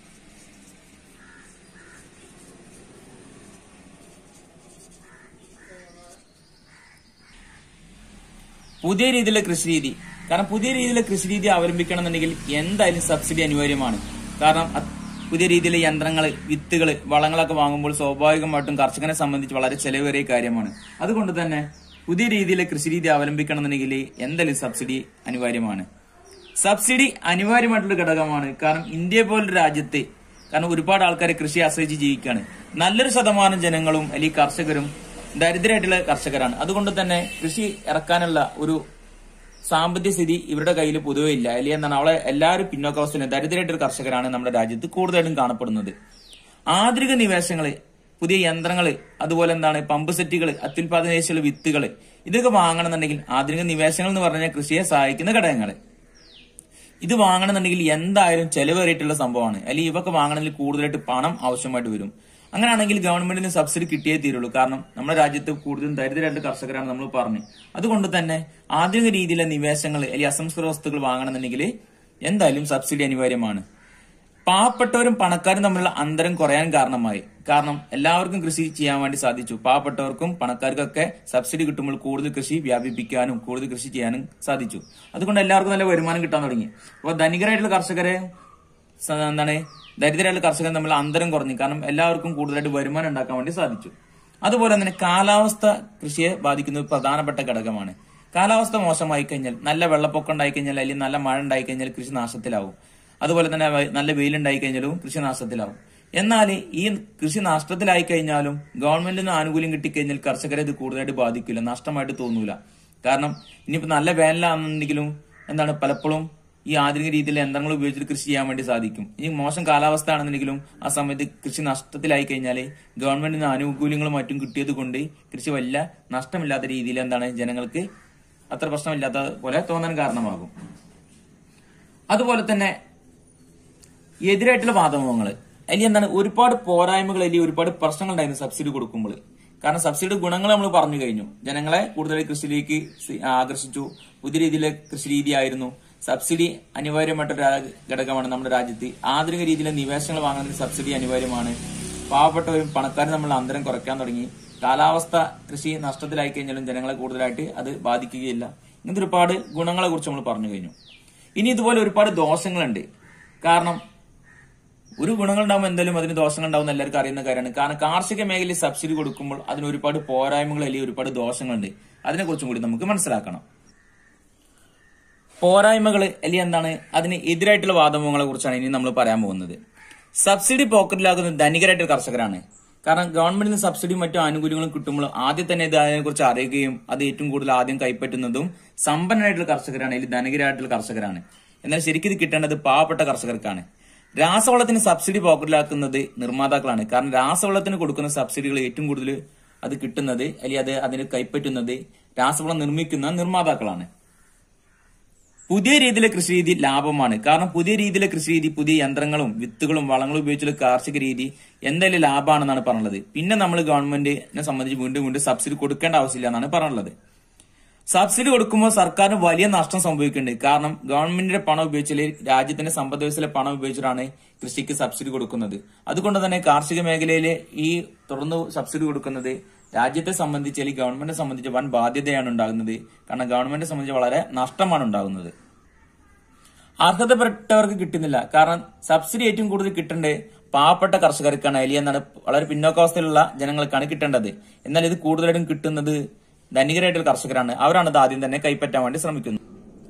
പുതിയ രീതിയിലെ കൃഷി രീതി കാരണം പുതിയ രീതിയിലെ കൃഷി രീതി അവലംബിക്കണമെന്നുണ്ടെങ്കിൽ എന്തായാലും സബ്സിഡി അനിവാര്യമാണ് കാരണം അത് പുതിയ രീതിയിലെ യന്ത്രങ്ങൾ വിത്തുകൾ വളങ്ങളൊക്കെ വാങ്ങുമ്പോൾ സ്വാഭാവികമായിട്ടും കർഷകനെ സംബന്ധിച്ച് വളരെ ചെലവേറിയ കാര്യമാണ് അതുകൊണ്ട് തന്നെ പുതിയ രീതിയിലെ കൃഷി രീതി അവലംബിക്കണമെന്നുണ്ടെങ്കിൽ എന്തായാലും സബ്സിഡി അനിവാര്യമാണ് സബ്സിഡി അനിവാര്യമായിട്ടുള്ള ഘടകമാണ് കാരണം ഇന്ത്യ പോലൊരു രാജ്യത്ത് കാരണം ഒരുപാട് ആൾക്കാരെ കൃഷി ആശ്രയിച്ച് ജീവിക്കുകയാണ് നല്ലൊരു ശതമാനം ജനങ്ങളും അല്ലെങ്കിൽ കർഷകരും ദരിദ്രരായിട്ടുള്ള കർഷകരാണ് അതുകൊണ്ട് തന്നെ കൃഷി ഇറക്കാനുള്ള ഒരു സാമ്പത്തിക സ്ഥിതി ഇവരുടെ കയ്യിൽ പൊതുവെ ഇല്ല അല്ലെങ്കിൽ എന്താണ് അവളെ എല്ലാവരും പിന്നോക്കാവസ്ഥയിലും ദരിദ്രരായിട്ടൊരു കർഷകരാണ് നമ്മുടെ രാജ്യത്ത് കൂടുതലായിട്ടും കാണപ്പെടുന്നത് ആധുനിക നിവേശങ്ങള് പുതിയ യന്ത്രങ്ങള് അതുപോലെ എന്താണ് പമ്പ് സെറ്റുകൾ അത്യുൽപാദന ശേഷിയുള്ള വിത്തുകള് ഇതൊക്കെ വാങ്ങണമെന്നുണ്ടെങ്കിൽ ആധുനിക നിവേശങ്ങൾ എന്ന് പറഞ്ഞാൽ കൃഷിയെ സഹായിക്കുന്ന ഘടകങ്ങള് ഇത് വാങ്ങണമെന്നുണ്ടെങ്കിൽ എന്തായാലും ചെലവേറിയിട്ടുള്ള സംഭവമാണ് അല്ലെങ്കിൽ ഇവക്ക് വാങ്ങണമെങ്കിൽ കൂടുതലായിട്ട് പണം ആവശ്യമായിട്ട് വരും അങ്ങനെയാണെങ്കിൽ ഗവൺമെന്റിന് സബ്സിഡി കിട്ടിയേ തീരുള്ളൂ കാരണം നമ്മുടെ രാജ്യത്ത് കൂടുതലും ദരിദ്രരായിട്ടുള്ള കർഷകരാണ് നമ്മൾ പറഞ്ഞു അതുകൊണ്ട് തന്നെ ആധുനിക രീതിയിലെ നിവേശങ്ങൾ അല്ലെങ്കിൽ അസംസ്കൃത വസ്തുക്കൾ വാങ്ങണമെന്നുണ്ടെങ്കിൽ എന്തായാലും സബ്സിഡി അനിവാര്യമാണ് പാവപ്പെട്ടവരും പണക്കാരും തമ്മിലുള്ള അന്തരം കുറയാൻ കാരണമായി കാരണം എല്ലാവർക്കും കൃഷി ചെയ്യാൻ വേണ്ടി സാധിച്ചു പാവപ്പെട്ടവർക്കും പണക്കാർക്കൊക്കെ സബ്സിഡി കിട്ടുമ്പോൾ കൂടുതൽ കൃഷി വ്യാപിപ്പിക്കാനും കൂടുതൽ കൃഷി ചെയ്യാനും സാധിച്ചു അതുകൊണ്ട് എല്ലാവർക്കും നല്ല വരുമാനം കിട്ടാൻ തുടങ്ങി അപ്പോൾ ധനികരായിട്ടുള്ള കർഷകരെ സ- എന്താണ് ദരിദ്രരായിട്ടുള്ള കർഷകർ തമ്മിൽ അന്തരം കുറഞ്ഞു കാരണം എല്ലാവർക്കും കൂടുതലായിട്ട് വരുമാനം ഉണ്ടാക്കാൻ വേണ്ടി സാധിച്ചു അതുപോലെ തന്നെ കാലാവസ്ഥ കൃഷിയെ ബാധിക്കുന്ന ഒരു പ്രധാനപ്പെട്ട ഘടകമാണ് കാലാവസ്ഥ മോശമായി കഴിഞ്ഞാൽ നല്ല വെള്ളപ്പൊക്കം ഉണ്ടായി കഴിഞ്ഞാൽ അല്ലെങ്കിൽ നല്ല മഴ ഉണ്ടായി കഴിഞ്ഞാൽ കൃഷി നാശത്തിലാവും അതുപോലെ തന്നെ വ- നല്ല വെയിലുണ്ടായി കഴിഞ്ഞാലും കൃഷി നാശത്തിലാവും എന്നാൽ ഈ കൃഷി നഷ്ടത്തിലായി കഴിഞ്ഞാലും ഗവൺമെന്റിൽ നിന്ന് ആനുകൂല്യം കിട്ടിക്കഴിഞ്ഞാൽ കർഷകരെ ഇത് കൂടുതലായിട്ട് ബാധിക്കില്ല നഷ്ടമായിട്ട് തോന്നൂല കാരണം ഇനിയിപ്പോ നല്ല വേനലാണെന്നുണ്ടെങ്കിലും എന്താണ് പലപ്പോഴും ഈ ആധുനിക രീതിയിലെ യന്ത്രങ്ങൾ ഉപയോഗിച്ചിട്ട് കൃഷി ചെയ്യാൻ വേണ്ടി സാധിക്കും ഇനി മോശം കാലാവസ്ഥ ആണെന്നുണ്ടെങ്കിലും ആ സമയത്ത് കൃഷി നഷ്ടത്തിലായി കഴിഞ്ഞാൽ ഗവൺമെന്റിന് ആനുകൂല്യങ്ങളും മറ്റും കിട്ടിയത് കൊണ്ട് കൃഷി വലിയ നഷ്ടമില്ലാത്ത രീതിയിൽ എന്താണ് ജനങ്ങൾക്ക് അത്ര പ്രശ്നമില്ലാത്ത പോലെ തോന്നാൻ കാരണമാകും അതുപോലെ തന്നെ എതിരായിട്ടുള്ള വാദമുഖങ്ങൾ അതിൽ എന്താണ് ഒരുപാട് പോരായ്മകൾ അല്ലെങ്കിൽ ഒരുപാട് പ്രശ്നങ്ങൾ ഉണ്ടായിരുന്നു സബ്സിഡി കൊടുക്കുമ്പോൾ കാരണം സബ്സിഡി ഗുണങ്ങൾ നമ്മൾ പറഞ്ഞു കഴിഞ്ഞു ജനങ്ങളെ കൂടുതൽ കൃഷിയിലേക്ക് സി- ആകർഷിച്ചു പുതിയ രീതിയിലെ കൃഷി രീതിയായിരുന്നു സബ്സിഡി അനിവാര്യമായിട്ടൊരു രാ- ഘടകമാണ് നമ്മുടെ രാജ്യത്ത് ആധുനിക രീതിയിലെ നിവേശങ്ങൾ വാങ്ങുന്നതിന് സബ്സിഡി അനിവാര്യമാണ് പാവപ്പെട്ടവരും പണക്കാരും നമ്മൾ അന്തരം കുറയ്ക്കാൻ തുടങ്ങി കാലാവസ്ഥ കൃഷി നഷ്ടത്തിലായി കഴിഞ്ഞാലും ജനങ്ങളെ കൂടുതലായിട്ട് അത് ബാധിക്കുകയില്ല ഇങ്ങനത്തെ ഒരുപാട് ഗുണങ്ങളെ കുറിച്ച് നമ്മൾ പറഞ്ഞു കഴിഞ്ഞു ഇനി ഇതുപോലെ ഒരുപാട് ദോഷങ്ങളുണ്ട് കാരണം ഒരു ഗുണങ്ങൾ ഉണ്ടാകുമ്പോൾ എന്തായാലും അതിന് ദോഷങ്ങൾ ഉണ്ടാവും എല്ലാവർക്കും അറിയുന്ന കാര്യമാണ് കാരണം കാർഷിക മേഖലയിൽ സബ്സിഡി കൊടുക്കുമ്പോൾ അതിന് ഒരുപാട് പോരായ്മകൾ അല്ലെങ്കിൽ ഒരുപാട് ദോഷങ്ങളുണ്ട് അതിനെക്കുറിച്ചും കൂടി നമുക്ക് മനസ്സിലാക്കണം പോരായ്മകൾ അല്ലെങ്കിൽ എന്താണ് അതിന് എതിരായിട്ടുള്ള വാദമുഖങ്ങളെ കുറിച്ചാണ് ഇനി നമ്മൾ പറയാൻ പോകുന്നത് സബ്സിഡി പോക്കറ്റിലാക്കുന്ന ധനികരായിട്ടുള്ള കർഷകരാണ് കാരണം ഗവൺമെന്റിൽ നിന്ന് സബ്സിഡിയും മറ്റു ആനുകൂല്യങ്ങളും കിട്ടുമ്പോൾ ആദ്യം തന്നെ ഇത് അതിനെക്കുറിച്ച് അറിയുകയും അത് ഏറ്റവും കൂടുതൽ ആദ്യം കൈപ്പറ്റുന്നതും സമ്പന്നരായിട്ടുള്ള കർഷകരാണ് അല്ലെങ്കിൽ ധനികരായിട്ടുള്ള കർഷകരാണ് എന്നാൽ ശരിക്കും ഇത് കിട്ടേണ്ടത് പാവപ്പെട്ട കർഷകർക്കാണ് രാസവളത്തിന് സബ്സിഡി പോക്കറ്റിലാക്കുന്നത് നിർമ്മാതാക്കളാണ് കാരണം രാസവളത്തിന് കൊടുക്കുന്ന സബ്സിഡികൾ ഏറ്റവും കൂടുതൽ അത് കിട്ടുന്നത് അല്ലെങ്കിൽ അത് അതിന് കൈപ്പറ്റുന്നത് രാസവളം നിർമ്മിക്കുന്ന നിർമ്മാതാക്കളാണ് പുതിയ രീതിയിലെ കൃഷി രീതി ലാഭമാണ് കാരണം പുതിയ രീതിയിലെ കൃഷി രീതി പുതിയ യന്ത്രങ്ങളും വിത്തുകളും വളങ്ങളും ഉപയോഗിച്ചുള്ള കാർഷിക രീതി എന്തായാലും ലാഭമാണെന്നാണ് പറഞ്ഞത് പിന്നെ നമ്മൾ ഗവൺമെന്റിനെ സംബന്ധിച്ച് വീണ്ടും വീണ്ടും സബ്സിഡി കൊടുക്കേണ്ട ആവശ്യമില്ല എന്നാണ് പറഞ്ഞുള്ളത് സബ്സിഡി കൊടുക്കുമ്പോൾ സർക്കാരിന് വലിയ നഷ്ടം സംഭവിക്കുന്നുണ്ട് കാരണം ഗവൺമെന്റിന്റെ പണം ഉപയോഗിച്ചാൽ രാജ്യത്തിന്റെ സമ്പദ് വ്യവസ്ഥയിലെ പണം ഉപയോഗിച്ചിട്ടാണ് കൃഷിക്ക് സബ്സിഡി കൊടുക്കുന്നത് അതുകൊണ്ട് തന്നെ കാർഷിക മേഖലയിൽ ഈ തുടർന്ന് സബ്സിഡി കൊടുക്കുന്നത് രാജ്യത്തെ സംബന്ധിച്ച് അല്ലെങ്കിൽ ഗവൺമെന്റിനെ സംബന്ധിച്ച് വൻ ബാധ്യതയാണ് ഉണ്ടാകുന്നത് കാരണം ഗവൺമെന്റിനെ സംബന്ധിച്ച് വളരെ നഷ്ടമാണ് ഉണ്ടാകുന്നത് അർഹതപ്പെട്ടവർക്ക് കിട്ടുന്നില്ല കാരണം സബ്സിഡി ഏറ്റവും കൂടുതൽ കിട്ടേണ്ടത് പാവപ്പെട്ട കർഷകർക്കാണ് അല്ലെങ്കിൽ എന്താണ് വളരെ പിന്നോക്കാവസ്ഥയിലുള്ള ജനങ്ങൾക്കാണ് കിട്ടേണ്ടത് എന്നാൽ ഇത് കൂടുതലായിട്ടും കിട്ടുന്നത് ധനികരായിട്ടുള്ള കർഷകരാണ് അവരാണ് ഇത് ആദ്യം തന്നെ കൈപ്പറ്റാൻ വേണ്ടി ശ്രമിക്കുന്നത്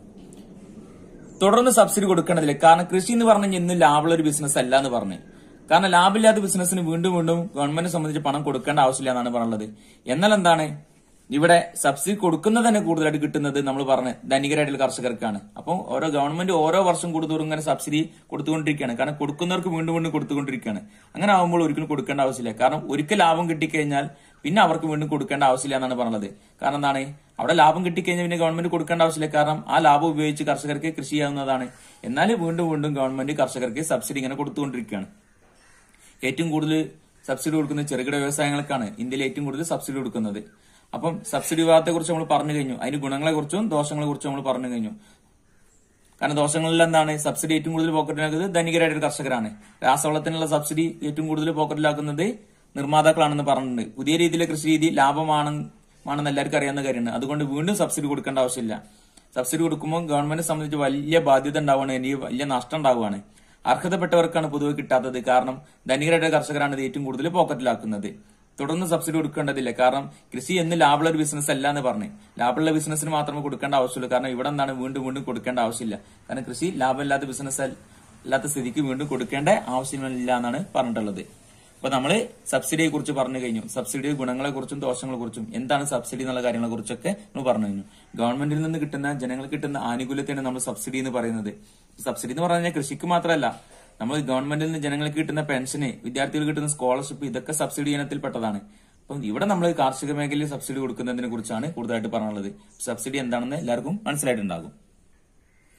തുടർന്ന് സബ്സിഡി കൊടുക്കേണ്ടതില്ല കാരണം കൃഷി എന്ന് പറഞ്ഞു കഴിഞ്ഞാൽ ഇന്ന് ലാഭമുള്ള ഒരു ബിസിനസ് അല്ല എന്ന് പറഞ്ഞു കാരണം ലാഭമില്ലാത്ത ബിസിനസ്സിന് വീണ്ടും വീണ്ടും ഗവൺമെന്റിനെ സംബന്ധിച്ച് പണം കൊടുക്കേണ്ട ആവശ്യമില്ല എന്നാണ് പറയുന്നത് എന്നാൽ എന്താണ് ഇവിടെ സബ്സിഡി കൊടുക്കുന്നത് തന്നെ കൂടുതലായിട്ട് കിട്ടുന്നത് നമ്മൾ പറഞ്ഞ ധനികരായിട്ടുള്ള കർഷകർക്കാണ് അപ്പം ഓരോ ഗവൺമെന്റ് ഓരോ വർഷം കൂടുതലും ഇങ്ങനെ സബ്സിഡി കൊടുത്തുകൊണ്ടിരിക്കുകയാണ് കാരണം കൊടുക്കുന്നവർക്ക് വീണ്ടും വീണ്ടും കൊടുത്തുകൊണ്ടിരിക്കുകയാണ് അങ്ങനെ ആകുമ്പോൾ ഒരിക്കലും കൊടുക്കേണ്ട ആവശ്യമില്ല കാരണം ഒരിക്കൽ ലാഭം കിട്ടിക്കഴിഞ്ഞാൽ പിന്നെ അവർക്ക് വീണ്ടും കൊടുക്കേണ്ട ആവശ്യമില്ല എന്നാണ് പറഞ്ഞത് കാരണം എന്താണ് അവിടെ ലാഭം കിട്ടിക്കഴിഞ്ഞാൽ പിന്നെ ഗവൺമെന്റ് കൊടുക്കേണ്ട ആവശ്യമില്ല കാരണം ആ ലാഭം ഉപയോഗിച്ച് കർഷകർക്ക് കൃഷി ചെയ്യാവുന്നതാണ് എന്നാൽ വീണ്ടും വീണ്ടും ഗവൺമെന്റ് കർഷകർക്ക് സബ്സിഡി ഇങ്ങനെ കൊടുത്തുകൊണ്ടിരിക്കുകയാണ് ഏറ്റവും കൂടുതൽ സബ്സിഡി കൊടുക്കുന്നത് ചെറുകിട വ്യവസായങ്ങൾക്കാണ് ഇന്ത്യയിൽ ഏറ്റവും കൂടുതൽ സബ്സിഡി കൊടുക്കുന്നത് അപ്പം സബ്സിഡി വിഭാഗത്തെ കുറിച്ച് നമ്മൾ പറഞ്ഞു കഴിഞ്ഞു അതിന് ഗുണങ്ങളെ കുറിച്ചും ദോഷങ്ങളെ കുറിച്ചും നമ്മൾ പറഞ്ഞു കഴിഞ്ഞു കാരണം ദോഷങ്ങളിൽ എന്താണ് സബ്സിഡി ഏറ്റവും കൂടുതൽ പോക്കറ്റിലാക്കുന്നത് ധനികരായിട്ടുള്ള കർഷകരാണ് രാസവളത്തിനുള്ള സബ്സിഡി ഏറ്റവും കൂടുതൽ പോക്കറ്റിലാക്കുന്നത് നിർമ്മാതാക്കളാണെന്ന് പറഞ്ഞിട്ടുണ്ട് പുതിയ രീതിയിലെ കൃഷി രീതി ലാഭമാണ് ആണെന്ന് എല്ലാവർക്കും അറിയാവുന്ന കാര്യമാണ് അതുകൊണ്ട് വീണ്ടും സബ്സിഡി കൊടുക്കേണ്ട ആവശ്യമില്ല സബ്സിഡി കൊടുക്കുമ്പോൾ ഗവൺമെന്റിനെ സംബന്ധിച്ച് വലിയ ബാധ്യത ഉണ്ടാവുകയാണ് എനിക്ക് വലിയ നഷ്ടം ഉണ്ടാവുകയാണ് അർഹതപ്പെട്ടവർക്കാണ് പൊതുവെ കിട്ടാത്തത് കാരണം ധനികരായിട്ടുള്ള കർഷകരാണ് ഇത് ഏറ്റവും കൂടുതൽ പോക്കറ്റിലാക്കുന്നത് തുടർന്ന് സബ്സിഡി കൊടുക്കേണ്ടതില്ല കാരണം കൃഷി എന്ന് ലാഭമുള്ള ഒരു ബിസിനസ് അല്ല എന്ന് പറഞ്ഞു ലാഭമുള്ള ബിസിനസ്സിന് മാത്രമേ കൊടുക്കേണ്ട ആവശ്യമുള്ളൂ കാരണം ഇവിടെ എന്താണ് വീണ്ടും വീണ്ടും കൊടുക്കേണ്ട ആവശ്യമില്ല കാരണം കൃഷി ലാഭമില്ലാത്ത ബിസിനസ് അല്ലാത്ത സ്ഥിതിക്ക് വീണ്ടും കൊടുക്കേണ്ട ആവശ്യമില്ല എന്നാണ് പറഞ്ഞിട്ടുള്ളത് അപ്പൊ നമ്മള് സബ്സിഡിയെ കുറിച്ച് പറഞ്ഞു കഴിഞ്ഞു സബ്സിഡി ഗുണങ്ങളെ കുറിച്ചും ദോഷങ്ങളെ കുറിച്ചും എന്താണ് സബ്സിഡി എന്നുള്ള കാര്യങ്ങളെ കുറിച്ചൊക്കെ നമ്മൾ പറഞ്ഞു കഴിഞ്ഞു ഗവൺമെന്റിൽ നിന്ന് കിട്ടുന്ന ജനങ്ങൾക്ക് കിട്ടുന്ന ആനുകൂല്യത്തെയാണ് നമ്മൾ സബ്സിഡി എന്ന് പറയുന്നത് സബ്സിഡി എന്ന് പറഞ്ഞു കഴിഞ്ഞാൽ കൃഷിക്ക് മാത്രമല്ല നമ്മൾ ഗവൺമെന്റിൽ നിന്ന് ജനങ്ങൾക്ക് കിട്ടുന്ന പെൻഷന് വിദ്യാർത്ഥികൾക്ക് കിട്ടുന്ന സ്കോളർഷിപ്പ് ഇതൊക്കെ സബ്സിഡി ഇനത്തിൽപ്പെട്ടതാണ് അപ്പം ഇവിടെ നമ്മൾ കാർഷിക മേഖലയിൽ സബ്സിഡി കൊടുക്കുന്നതിനെ കുറിച്ചാണ് കൂടുതലായിട്ട് പറഞ്ഞുള്ളത് സബ്സിഡി എന്താണെന്ന് എല്ലാവർക്കും മനസ്സിലായിട്ടുണ്ടാകും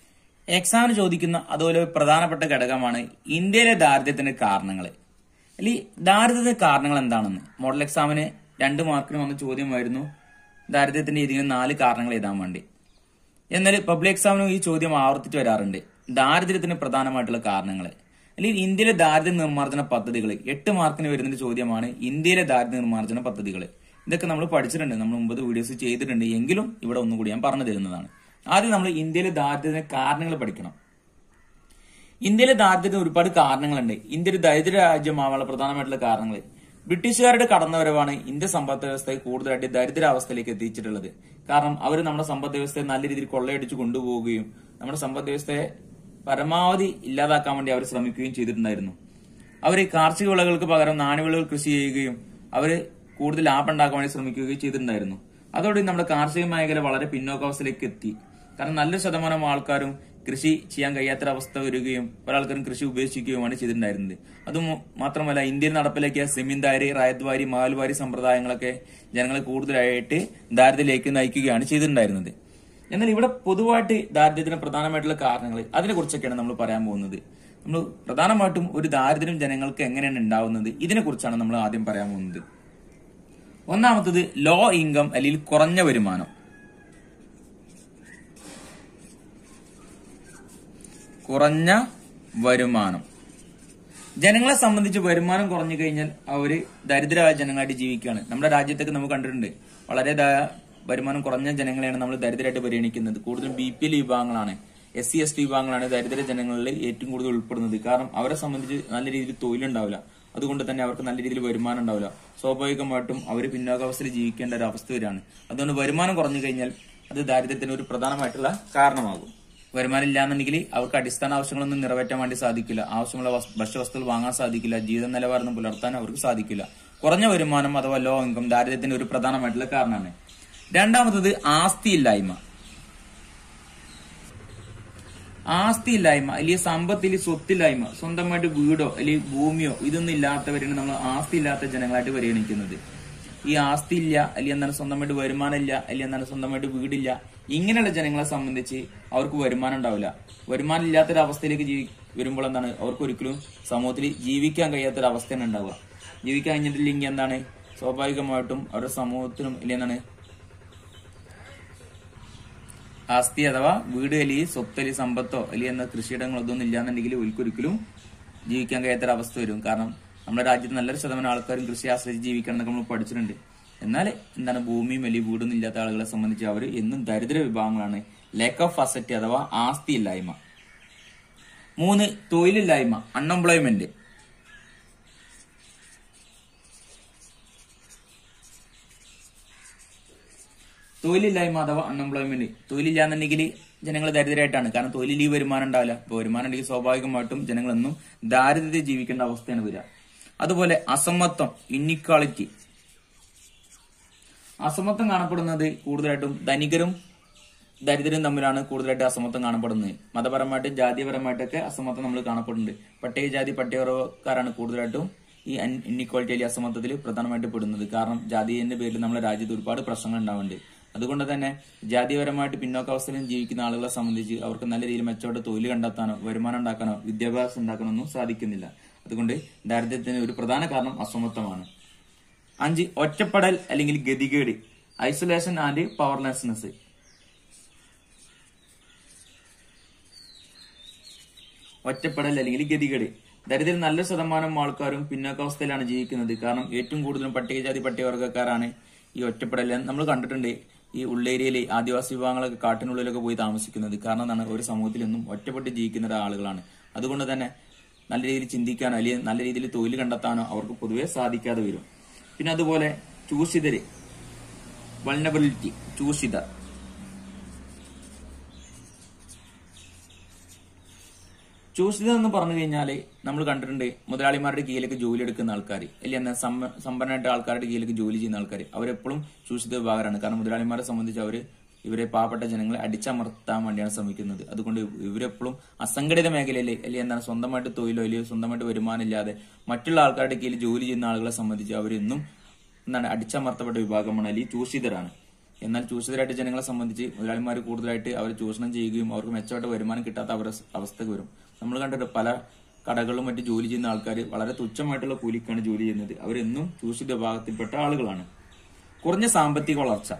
എക്സാമിന് ചോദിക്കുന്ന അതുപോലെ ഒരു പ്രധാനപ്പെട്ട ഘടകമാണ് ഇന്ത്യയിലെ ദാരിദ്ര്യത്തിന്റെ കാരണങ്ങൾ അല്ലെങ്കിൽ ദാരിദ്ര്യത്തിന്റെ കാരണങ്ങൾ എന്താണെന്ന് മോഡൽ എക്സാമിന് രണ്ട് മാർക്കിന് വന്ന ചോദ്യമായിരുന്നു ദാരിദ്ര്യത്തിന്റെ ഏതെങ്കിലും നാല് കാരണങ്ങൾ എഴുതാൻ വേണ്ടി എന്നാൽ പബ്ലിക് എക്സാമിനും ഈ ചോദ്യം ആവർത്തിച്ച് വരാറുണ്ട് ദാരിദ്ര്യത്തിന് പ്രധാനമായിട്ടുള്ള കാരണങ്ങൾ അല്ലെങ്കിൽ ഇന്ത്യയിലെ ദാരിദ്ര്യ നിർമ്മാർജ്ജന പദ്ധതികൾ എട്ട് മാർക്കിന് വരുന്ന ഒരു ചോദ്യമാണ് ഇന്ത്യയിലെ ദാരിദ്ര്യ നിർമ്മാർജ്ജന പദ്ധതികൾ ഇതൊക്കെ നമ്മൾ പഠിച്ചിട്ടുണ്ട് നമ്മൾ മുമ്പ് വീഡിയോസ് ചെയ്തിട്ടുണ്ട് എങ്കിലും ഇവിടെ ഒന്നുകൂടി ഞാൻ പറഞ്ഞു തരുന്നതാണ് ആദ്യം നമ്മൾ ഇന്ത്യയിലെ ദാരിദ്ര്യത്തിന്റെ കാരണങ്ങൾ പഠിക്കണം ഇന്ത്യയിലെ ദാരിദ്ര്യത്തിന് ഒരുപാട് കാരണങ്ങളുണ്ട് ഇന്ത്യ ഒരു ദരിദ്ര രാജ്യമാവാനുള്ള പ്രധാനമായിട്ടുള്ള കാരണങ്ങൾ ബ്രിട്ടീഷുകാരുടെ കടന്നുവരവാണ് ഇന്ത്യ സമ്പദ് വ്യവസ്ഥയെ കൂടുതലായിട്ട് ദരിദ്രാവസ്ഥയിലേക്ക് എത്തിച്ചിട്ടുള്ളത് കാരണം അവർ നമ്മുടെ സമ്പദ് വ്യവസ്ഥയെ നല്ല രീതിയിൽ കൊള്ളയടിച്ച് കൊണ്ടുപോവുകയും നമ്മുടെ സമ്പദ് വ്യവസ്ഥയെ പരമാവധി ഇല്ലാതാക്കാൻ വേണ്ടി അവർ ശ്രമിക്കുകയും ചെയ്തിട്ടുണ്ടായിരുന്നു അവർ കാർഷിക വിളകൾക്ക് പകരം നാണ്യവിളകൾ കൃഷി ചെയ്യുകയും അവർ കൂടുതൽ ലാഭം ഉണ്ടാക്കാൻ വേണ്ടി ശ്രമിക്കുകയും ചെയ്തിട്ടുണ്ടായിരുന്നു അതോടെ നമ്മുടെ കാർഷിക മേഖല വളരെ പിന്നോക്കാവസ്ഥയിലേക്ക് എത്തി കാരണം നല്ലൊരു ശതമാനം ആൾക്കാരും കൃഷി ചെയ്യാൻ കഴിയാത്തൊരവസ്ഥ വരികയും പല ആൾക്കാരും കൃഷി ഉപേക്ഷിക്കുകയുമാണ് ചെയ്തിട്ടുണ്ടായിരുന്നത് അതും മാത്രമല്ല ഇന്ത്യയിൽ നടപ്പിലാക്കിയ സെമിന്ദാരി റായത്വാരി മാൽവാരി സമ്പ്രദായങ്ങളൊക്കെ ജനങ്ങളെ കൂടുതലായിട്ട് ദാരിദ്ര്യത്തിലേക്ക് നയിക്കുകയാണ് ചെയ്തിട്ടുണ്ടായിരുന്നത് എന്നാൽ ഇവിടെ പൊതുവായിട്ട് ദാരിദ്ര്യത്തിന് പ്രധാനമായിട്ടുള്ള കാരണങ്ങൾ അതിനെ കുറിച്ചൊക്കെയാണ് നമ്മൾ പറയാൻ പോകുന്നത് നമ്മൾ പ്രധാനമായിട്ടും ഒരു ദാരിദ്ര്യം ജനങ്ങൾക്ക് എങ്ങനെയാണ് ഉണ്ടാവുന്നത് ഇതിനെ കുറിച്ചാണ് നമ്മൾ ആദ്യം പറയാൻ പോകുന്നത് ഒന്നാമത്തത് ലോ ഇൻകം അല്ലെങ്കിൽ കുറഞ്ഞ വരുമാനം കുറഞ്ഞ വരുമാനം ജനങ്ങളെ സംബന്ധിച്ച് വരുമാനം കുറഞ്ഞു കഴിഞ്ഞാൽ അവര് ദരിദ്രരായ ജനങ്ങളായിട്ട് ജീവിക്കുകയാണ് നമ്മുടെ രാജ്യത്തൊക്കെ നമുക്ക് കണ്ടിട്ടുണ്ട് വളരെ ദ- വരുമാനം കുറഞ്ഞ ജനങ്ങളെയാണ് നമ്മൾ ദരിദ്രരായിട്ട് പരിഗണിക്കുന്നത് കൂടുതലും ബി പി എൽ വിഭാഗങ്ങളാണ് എസ് സി എസ് ടി വിഭാഗങ്ങളാണ് ദരിദ്ര ജനങ്ങളിൽ ഏറ്റവും കൂടുതൽ ഉൾപ്പെടുന്നത് കാരണം അവരെ സംബന്ധിച്ച് നല്ല രീതിയിൽ തൊഴിലുണ്ടാവില്ല അതുകൊണ്ട് തന്നെ അവർക്ക് നല്ല രീതിയിൽ വരുമാനം ഉണ്ടാവില്ല സ്വാഭാവികമായിട്ടും അവർ പിന്നോക്കാവസ്ഥയിൽ ജീവിക്കേണ്ട ഒരു അവസ്ഥ വരികയാണ് അതുകൊണ്ട് വരുമാനം കുറഞ്ഞു കഴിഞ്ഞാൽ അത് ദാരിദ്ര്യത്തിന് ഒരു പ്രധാനമായിട്ടുള്ള കാരണമാകും വരുമാനം ഇല്ലാന്നുണ്ടെങ്കിൽ അവർക്ക് അടിസ്ഥാന ആവശ്യങ്ങളൊന്നും നിറവേറ്റാൻ വേണ്ടി സാധിക്കില്ല ആവശ്യമുള്ള വസ്- ഭക്ഷ്യവസ്തുക്കൾ വാങ്ങാൻ സാധിക്കില്ല ജീവിത നിലവാരം പുലർത്താൻ അവർക്ക് സാധിക്കില്ല കുറഞ്ഞ വരുമാനം അഥവാ ലോ ഇൻകം ദാരിദ്ര്യത്തിന് ഒരു പ്രധാനമായിട്ടുള്ള കാരണമാണ് രണ്ടാമത്തത് ആസ്തിയില്ലായ്മ ആസ്തിയില്ലായ്മ അല്ലെങ്കിൽ സമ്പത്തിൽ സ്വത്തില്ലായ്മ സ്വന്തമായിട്ട് വീടോ അല്ലെങ്കിൽ ഭൂമിയോ ഇതൊന്നും ഇല്ലാത്തവരാണ് നമ്മൾ ആസ്തി ഇല്ലാത്ത ജനങ്ങളായിട്ട് പരിഗണിക്കുന്നത് ഈ ആസ്തി ഇല്ല അല്ലെങ്കിൽ എന്താണ് സ്വന്തമായിട്ട് വരുമാനം ഇല്ല അല്ലെങ്കിൽ എന്താണ് സ്വന്തമായിട്ട് വീടില്ല ഇങ്ങനെയുള്ള ജനങ്ങളെ സംബന്ധിച്ച് അവർക്ക് വരുമാനം ഉണ്ടാവില്ല വരുമാനം ഇല്ലാത്തൊരു അവസ്ഥയിലേക്ക് ജീവി വരുമ്പോൾ എന്താണ് അവർക്ക് ഒരിക്കലും സമൂഹത്തിൽ ജീവിക്കാൻ കഴിയാത്തൊരു അവസ്ഥയാണ് ഉണ്ടാവുക ജീവിക്കാൻ കഴിഞ്ഞിട്ടില്ലെങ്കിൽ എന്താണ് സ്വാഭാവികമായിട്ടും അവരുടെ സമൂഹത്തിനും ഇല്ലെങ്കിൽ എന്താണ് ആസ്തി അഥവാ വീട് അല്ലെങ്കിൽ സ്വത്ത് അല്ലെങ്കിൽ സമ്പത്തോ അല്ലെങ്കിൽ എന്ന കൃഷിയിടങ്ങളോ ഇതൊന്നും ഇല്ലാന്നുണ്ടെങ്കിൽ ഒരിക്കലും ജീവിക്കാൻ കഴിയാത്തൊരു അവസ്ഥ വരും കാരണം നമ്മുടെ രാജ്യത്ത് നല്ലൊരു ശതമാനം ആൾക്കാരും കൃഷി ആശ്രയിച്ച് ജീവിക്കണം എന്നൊക്കെ നമ്മൾ പഠിച്ചിട്ടുണ്ട് എന്നാൽ എന്താണ് ഭൂമിയും വലിയ വീടൊന്നും ഇല്ലാത്ത ആളുകളെ സംബന്ധിച്ച് അവർ എന്നും ദരിദ്ര വിഭാഗങ്ങളാണ് ലേക്ക് ഓഫ് അസറ്റ് അഥവാ ആസ്തി ഇല്ലായ്മ മൂന്ന് തൊഴിലില്ലായ്മ അൺഎംപ്ലോയ്മെന്റ് തൊഴിലില്ലായ്മ അഥവാ അൺഎംപ്ലോയ്മെന്റ് തൊഴിലില്ലാന്നുണ്ടെങ്കിൽ ജനങ്ങൾ ദരിദ്രരായിട്ടാണ് കാരണം തൊഴിലിൽ ഈ വരുമാനം ഉണ്ടാവില്ല ഇപ്പൊ വരുമാനം ഉണ്ടെങ്കിൽ സ്വാഭാവികമായിട്ടും ജനങ്ങളെന്നും ദാരിദ്ര്യത്തിൽ ജീവിക്കേണ്ട അവസ്ഥയാണ് വരിക അതുപോലെ അസമത്വം ഇന്നിക്വാളിറ്റി അസമത്വം കാണപ്പെടുന്നത് കൂടുതലായിട്ടും ധനികരും ദരിദ്രരും തമ്മിലാണ് കൂടുതലായിട്ട് അസമത്വം കാണപ്പെടുന്നത് മതപരമായിട്ടും ജാതീയപരമായിട്ടൊക്കെ അസമത്വം നമ്മൾ കാണപ്പെടുന്നുണ്ട് പട്ടികജാതി പട്ടികവർഗക്കാരാണ് കൂടുതലായിട്ടും ഈ ഇന്നിക്വാളിറ്റി അല്ലെങ്കിൽ അസമത്വത്തിൽ പ്രധാനമായിട്ട് പെടുന്നത് കാരണം ജാതീയന്റെ പേരിൽ നമ്മുടെ രാജ്യത്ത് ഒരുപാട് പ്രശ്നങ്ങൾ ഉണ്ടാവുന്നുണ്ട് അതുകൊണ്ട് തന്നെ ജാതിപരമായിട്ട് പിന്നോക്കാവസ്ഥയിലും ജീവിക്കുന്ന ആളുകളെ സംബന്ധിച്ച് അവർക്ക് നല്ല രീതിയിൽ മെച്ചപ്പെട്ട തൊഴിൽ കണ്ടെത്താനോ വരുമാനം ഉണ്ടാക്കാനോ വിദ്യാഭ്യാസം ഉണ്ടാക്കാനോ ഒന്നും സാധിക്കുന്നില്ല അതുകൊണ്ട് ദാരിദ്ര്യത്തിന് ഒരു പ്രധാന കാരണം അസമത്വമാണ് അഞ്ച് ഒറ്റപ്പെടൽ അല്ലെങ്കിൽ ഗതികേട് ഐസൊലേഷൻ ആൻഡ് പവർലെസ്നെസ് ഒറ്റപ്പെടൽ അല്ലെങ്കിൽ ഗതികേട് ദരിദ്രം നല്ല ശതമാനം ആൾക്കാരും പിന്നോക്കാവസ്ഥയിലാണ് ജീവിക്കുന്നത് കാരണം ഏറ്റവും കൂടുതലും പട്ടികജാതി പട്ടികവർഗക്കാരാണ് ഈ ഒറ്റപ്പെടൽ നമ്മൾ കണ്ടിട്ടുണ്ട് ഈ ഉള്ളേരിയയിലെ ആദിവാസി വിഭാഗങ്ങളൊക്കെ കാട്ടിനുള്ളിലൊക്കെ പോയി താമസിക്കുന്നത് കാരണം എന്താണ് ഒരു സമൂഹത്തിൽ നിന്നും ഒറ്റപ്പെട്ട് ജീവിക്കുന്ന ആളുകളാണ് അതുകൊണ്ട് തന്നെ നല്ല രീതിയിൽ ചിന്തിക്കാനോ അല്ലെങ്കിൽ നല്ല രീതിയിൽ തൊഴിൽ കണ്ടെത്താനോ അവർക്ക് പൊതുവെ സാധിക്കാതെ വരും പിന്നെ അതുപോലെ ചൂഷിതര് വൾണബിലിറ്റി ചൂഷിതർ ചൂഷിതം എന്ന് പറഞ്ഞു കഴിഞ്ഞാല് നമ്മൾ കണ്ടിട്ടുണ്ട് മുതലാളിമാരുടെ കീഴിലേക്ക് ജോലി എടുക്കുന്ന ആൾക്കാർ അല്ലെങ്കിൽ എന്നാ സമ്പ- സമ്പന്നമായിട്ട് ആൾക്കാരുടെ കീഴിലേക്ക് ജോലി ചെയ്യുന്ന ആൾക്കാർ അവരെപ്പോഴും ചൂഷിത വിഭാഗമാണ് കാരണം മുതലാളിമാരെ സംബന്ധിച്ച് അവര് ഇവരെ പാവപ്പെട്ട ജനങ്ങളെ അടിച്ചമർത്താൻ വേണ്ടിയാണ് ശ്രമിക്കുന്നത് അതുകൊണ്ട് ഇവരെപ്പോഴും അസംഘടിത മേഖലയിൽ അല്ലെങ്കിൽ എന്താണ് സ്വന്തമായിട്ട് തൊഴിലോ അല്ലെങ്കിൽ സ്വന്തമായിട്ട് വരുമാനം ഇല്ലാതെ മറ്റുള്ള ആൾക്കാരുടെ കീഴിൽ ജോലി ചെയ്യുന്ന ആളുകളെ സംബന്ധിച്ച് അവരെന്നും എന്താണ് അടിച്ചമർത്തപ്പെട്ട വിഭാഗമാണ് അല്ലെങ്കിൽ ചൂഷിതരാണ് എന്നാൽ ചൂഷിതരായിട്ട് ജനങ്ങളെ സംബന്ധിച്ച് മുതലാളിമാർ കൂടുതലായിട്ട് അവർ ചൂഷണം ചെയ്യുകയും അവർക്ക് മെച്ചമായിട്ട് വരുമാനം കിട്ടാത്ത അവരുടെ അവസ്ഥക്ക് വരും നമ്മൾ കണ്ടിട്ട് പല കടകളിലും മറ്റ് ജോലി ചെയ്യുന്ന ആൾക്കാർ വളരെ തുച്ഛമായിട്ടുള്ള കൂലിക്കാണ് ജോലി ചെയ്യുന്നത് അവരെന്നും ചൂഷിത വിഭാഗത്തിൽപ്പെട്ട ആളുകളാണ് കുറഞ്ഞ സാമ്പത്തിക വളർച്ച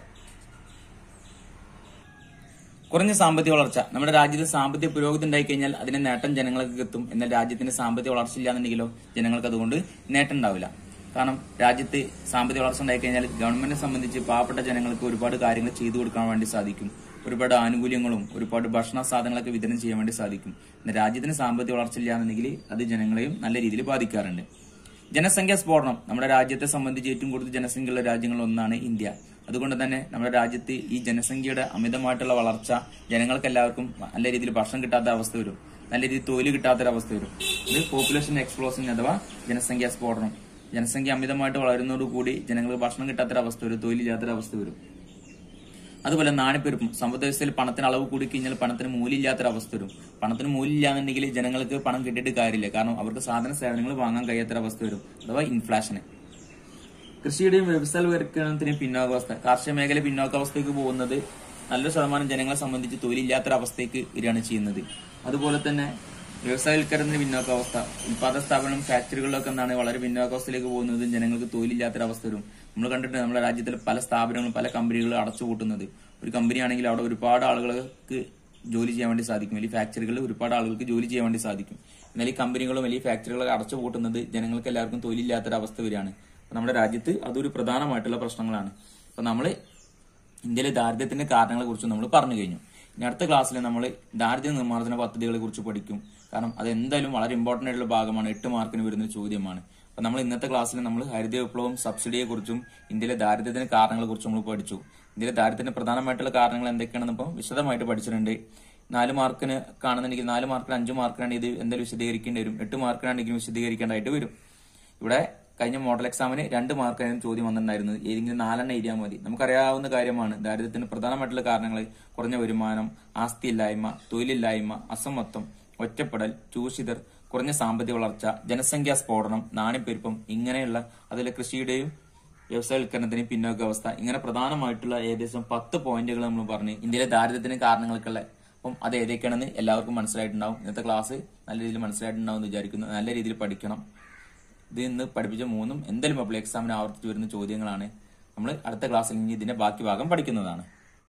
കുറഞ്ഞ സാമ്പത്തിക വളർച്ച നമ്മുടെ രാജ്യത്ത് സാമ്പത്തിക പുരോഗതി ഉണ്ടായി കഴിഞ്ഞാൽ അതിന്റെ നേട്ടം ജനങ്ങൾക്ക് എത്തും എന്നാൽ രാജ്യത്തിന് സാമ്പത്തിക വളർച്ച ഇല്ലാന്നുണ്ടെങ്കിലോ ജനങ്ങൾക്ക് അതുകൊണ്ട് നേട്ടം ഉണ്ടാവില്ല കാരണം രാജ്യത്ത് സാമ്പത്തിക വളർച്ച ഉണ്ടായി കഴിഞ്ഞാൽ ഗവൺമെന്റിനെ സംബന്ധിച്ച് പാവപ്പെട്ട ജനങ്ങൾക്ക് ഒരുപാട് കാര്യങ്ങൾ ചെയ്തു കൊടുക്കാൻ വേണ്ടി സാധിക്കും ഒരുപാട് ആനുകൂല്യങ്ങളും ഒരുപാട് ഭക്ഷണ സാധനങ്ങളൊക്കെ വിതരണം ചെയ്യാൻ വേണ്ടി സാധിക്കും എന്നാൽ രാജ്യത്തിന് സാമ്പത്തിക വളർച്ച ഇല്ലാന്നുണ്ടെങ്കിൽ അത് ജനങ്ങളെയും നല്ല രീതിയിൽ ബാധിക്കാറുണ്ട് ജനസംഖ്യാ സ്ഫോടനം നമ്മുടെ രാജ്യത്തെ സംബന്ധിച്ച് ഏറ്റവും കൂടുതൽ ജനസംഖ്യയുള്ള രാജ്യങ്ങളിൽ ഒന്നാണ് ഇന്ത്യ അതുകൊണ്ട് തന്നെ നമ്മുടെ രാജ്യത്ത് ഈ ജനസംഖ്യയുടെ അമിതമായിട്ടുള്ള വളർച്ച ജനങ്ങൾക്ക് എല്ലാവർക്കും നല്ല രീതിയിൽ ഭക്ഷണം കിട്ടാത്ത അവസ്ഥ വരും നല്ല രീതിയിൽ തൊഴിൽ കിട്ടാത്തൊരവസ്ഥ വരും ഇത് പോപ്പുലേഷൻ എക്സ്പ്ലോഷൻ അഥവാ ജനസംഖ്യാ സ്ഫോടനം ജനസംഖ്യ അമിതമായിട്ട് വളരുന്നതോടുകൂടി ജനങ്ങൾക്ക് ഭക്ഷണം കിട്ടാത്തൊരവസ്ഥ വരും തൊഴിലില്ലാത്തൊരവസ്ഥ വരും അതുപോലെ നാണ്യപ്പെരുപ്പം സമ്പദ് വ്യവസ്ഥയിൽ പണത്തിന് അളവ് കൂടി കഴിഞ്ഞാൽ പണത്തിന് മൂല്യമില്ലാത്തൊരവസ്ഥ വരും പണത്തിന് മൂല്യമില്ലാന്നുണ്ടെങ്കിൽ ജനങ്ങൾക്ക് പണം കിട്ടിയിട്ട് കാര്യമില്ല കാരണം അവർക്ക് സാധന സേവനങ്ങൾ വാങ്ങാൻ കഴിയാത്തൊരവസ്ഥ വരും അഥവാ ഇൻഫ്ലാഷന് കൃഷിയുടെയും വ്യവസായവൽക്കരണത്തിന്റെയും പിന്നോക്കാവസ്ഥ കാർഷിക മേഖല പിന്നോക്കാവസ്ഥയ്ക്ക് പോകുന്നത് നല്ലൊരു ശതമാനം ജനങ്ങളെ സംബന്ധിച്ച് തൊഴിലില്ലാത്തൊരവസ്ഥയ്ക്ക് വരികയാണ് ചെയ്യുന്നത് അതുപോലെ തന്നെ വ്യവസായവൽക്കരണത്തിന്റെ പിന്നോക്കാവസ്ഥ ഉൽപാദന സ്ഥാപനം ഫാക്ടറികളിലൊക്കെ എന്താണ് വളരെ പിന്നോക്കാവസ്ഥയിലേക്ക് പോകുന്നത് ജനങ്ങൾക്ക് തൊഴിലില്ലാത്തൊരവസ്ഥ വരും നമ്മൾ കണ്ടിട്ട് നമ്മുടെ രാജ്യത്തിലെ പല സ്ഥാപനങ്ങളും പല കമ്പനികളും അടച്ചുപൂട്ടുന്നത് ഒരു കമ്പനി ആണെങ്കിൽ അവിടെ ഒരുപാട് ആളുകൾക്ക് ജോലി ചെയ്യാൻ വേണ്ടി സാധിക്കും വലിയ ഫാക്ടറികളിൽ ഒരുപാട് ആളുകൾക്ക് ജോലി ചെയ്യാൻ വേണ്ടി സാധിക്കും എന്നാൽ ഈ കമ്പനികളും വലിയ ഫാക്ടറികളൊക്കെ അടച്ചുപൂട്ടുന്നത് ജനങ്ങൾക്ക് എല്ലാവർക്കും തൊഴിലില്ലാത്തൊരവസ്ഥ വരികയാണ് അപ്പൊ നമ്മുടെ രാജ്യത്ത് അതൊരു പ്രധാനമായിട്ടുള്ള പ്രശ്നങ്ങളാണ് അപ്പൊ നമ്മള് ഇന്ത്യയിലെ ദാരിദ്ര്യത്തിന്റെ കാരണങ്ങളെ കുറിച്ച് നമ്മൾ പറഞ്ഞു കഴിഞ്ഞു ഇനി അടുത്ത ക്ലാസ്സിൽ നമ്മൾ ദാരിദ്ര്യ നിർമ്മാർജ്ജന പദ്ധതികളെ കുറിച്ച് പഠിക്കും കാരണം അത് എന്തായാലും വളരെ ഇമ്പോർട്ടന്റ് ആയിട്ടുള്ള ഭാഗമാണ് എട്ട് മാർക്കിന് വരുന്ന ഒരു ചോദ്യമാണ് അപ്പൊ നമ്മൾ ഇന്നത്തെ ക്ലാസ്സിൽ നമ്മൾ ഹരിത വിപ്ലവം സബ്സിഡിയെ കുറിച്ചും ഇന്ത്യയിലെ ദാരിദ്ര്യത്തിന്റെ കാരണങ്ങളെ കുറിച്ചും നമ്മൾ പഠിച്ചു ഇന്ത്യയിലെ ദാരിദ്ര്യത്തിന്റെ പ്രധാനമായിട്ടുള്ള കാരണങ്ങൾ എന്തൊക്കെയാണെന്ന് ഇപ്പോൾ വിശദമായിട്ട് പഠിച്ചിട്ടുണ്ട് നാല് മാർക്കിന് കാണുന്നുണ്ടെങ്കിൽ നാല് മാർക്കിന് അഞ്ച് മാർക്കിനാണ് ഇത് എന്തായാലും വിശദീകരിക്കേണ്ടി വരും എട്ട് മാർക്കിനാണെങ്കിലും വിശദീകരിക്കേണ്ടതായിട്ട് വരും ഇവിടെ കഴിഞ്ഞ മോഡൽ എക്സാമിന് രണ്ട് മാർക്കായിരുന്നു ചോദ്യം വന്നിട്ടുണ്ടായിരുന്നത് ഏതെങ്കിലും നാലെണ്ണം എഴുതിയാൽ മതി നമുക്കറിയാവുന്ന കാര്യമാണ് ദാരിദ്ര്യത്തിന് പ്രധാനമായിട്ടുള്ള കാരണങ്ങൾ കുറഞ്ഞ വരുമാനം ആസ്തിയില്ലായ്മ തൊഴിലില്ലായ്മ അസമത്വം ഒറ്റപ്പെടൽ ചൂഷിതർ കുറഞ്ഞ സാമ്പത്തിക വളർച്ച ജനസംഖ്യാ സ്ഫോടനം നാണ്യപ്പെരുപ്പം ഇങ്ങനെയുള്ള അതിലെ കൃഷിയുടെയും വ്യവസായവൽക്കരണത്തിന് പിന്നോക്കാവസ്ഥ ഇങ്ങനെ പ്രധാനമായിട്ടുള്ള ഏകദേശം പത്ത് പോയിന്റുകൾ നമ്മൾ പറഞ്ഞു ഇന്ത്യയിലെ ദാരിദ്ര്യത്തിന് കാരണങ്ങൾക്കുള്ള അപ്പം അത് ഏതൊക്കെയാണെന്ന് എല്ലാവർക്കും മനസ്സിലായിട്ടുണ്ടാവും ഇന്നത്തെ ക്ലാസ് നല്ല രീതിയിൽ മനസ്സിലായിട്ടുണ്ടാവും എന്ന് വിചാരിക്കുന്നു നല്ല രീതിയിൽ പഠിക്കണം ഇത് ഇന്ന് പഠിപ്പിച്ച മൂന്നും എന്തായാലും പബ്ലിക് എക്സാമിന് ആവർത്തിച്ച് വരുന്ന ചോദ്യങ്ങളാണ് നമ്മൾ അടുത്ത ക്ലാസ്സിൽ ഇനി ഇതിന്റെ ബാക്കി ഭാഗം പഠിക്കുന്നതാണ്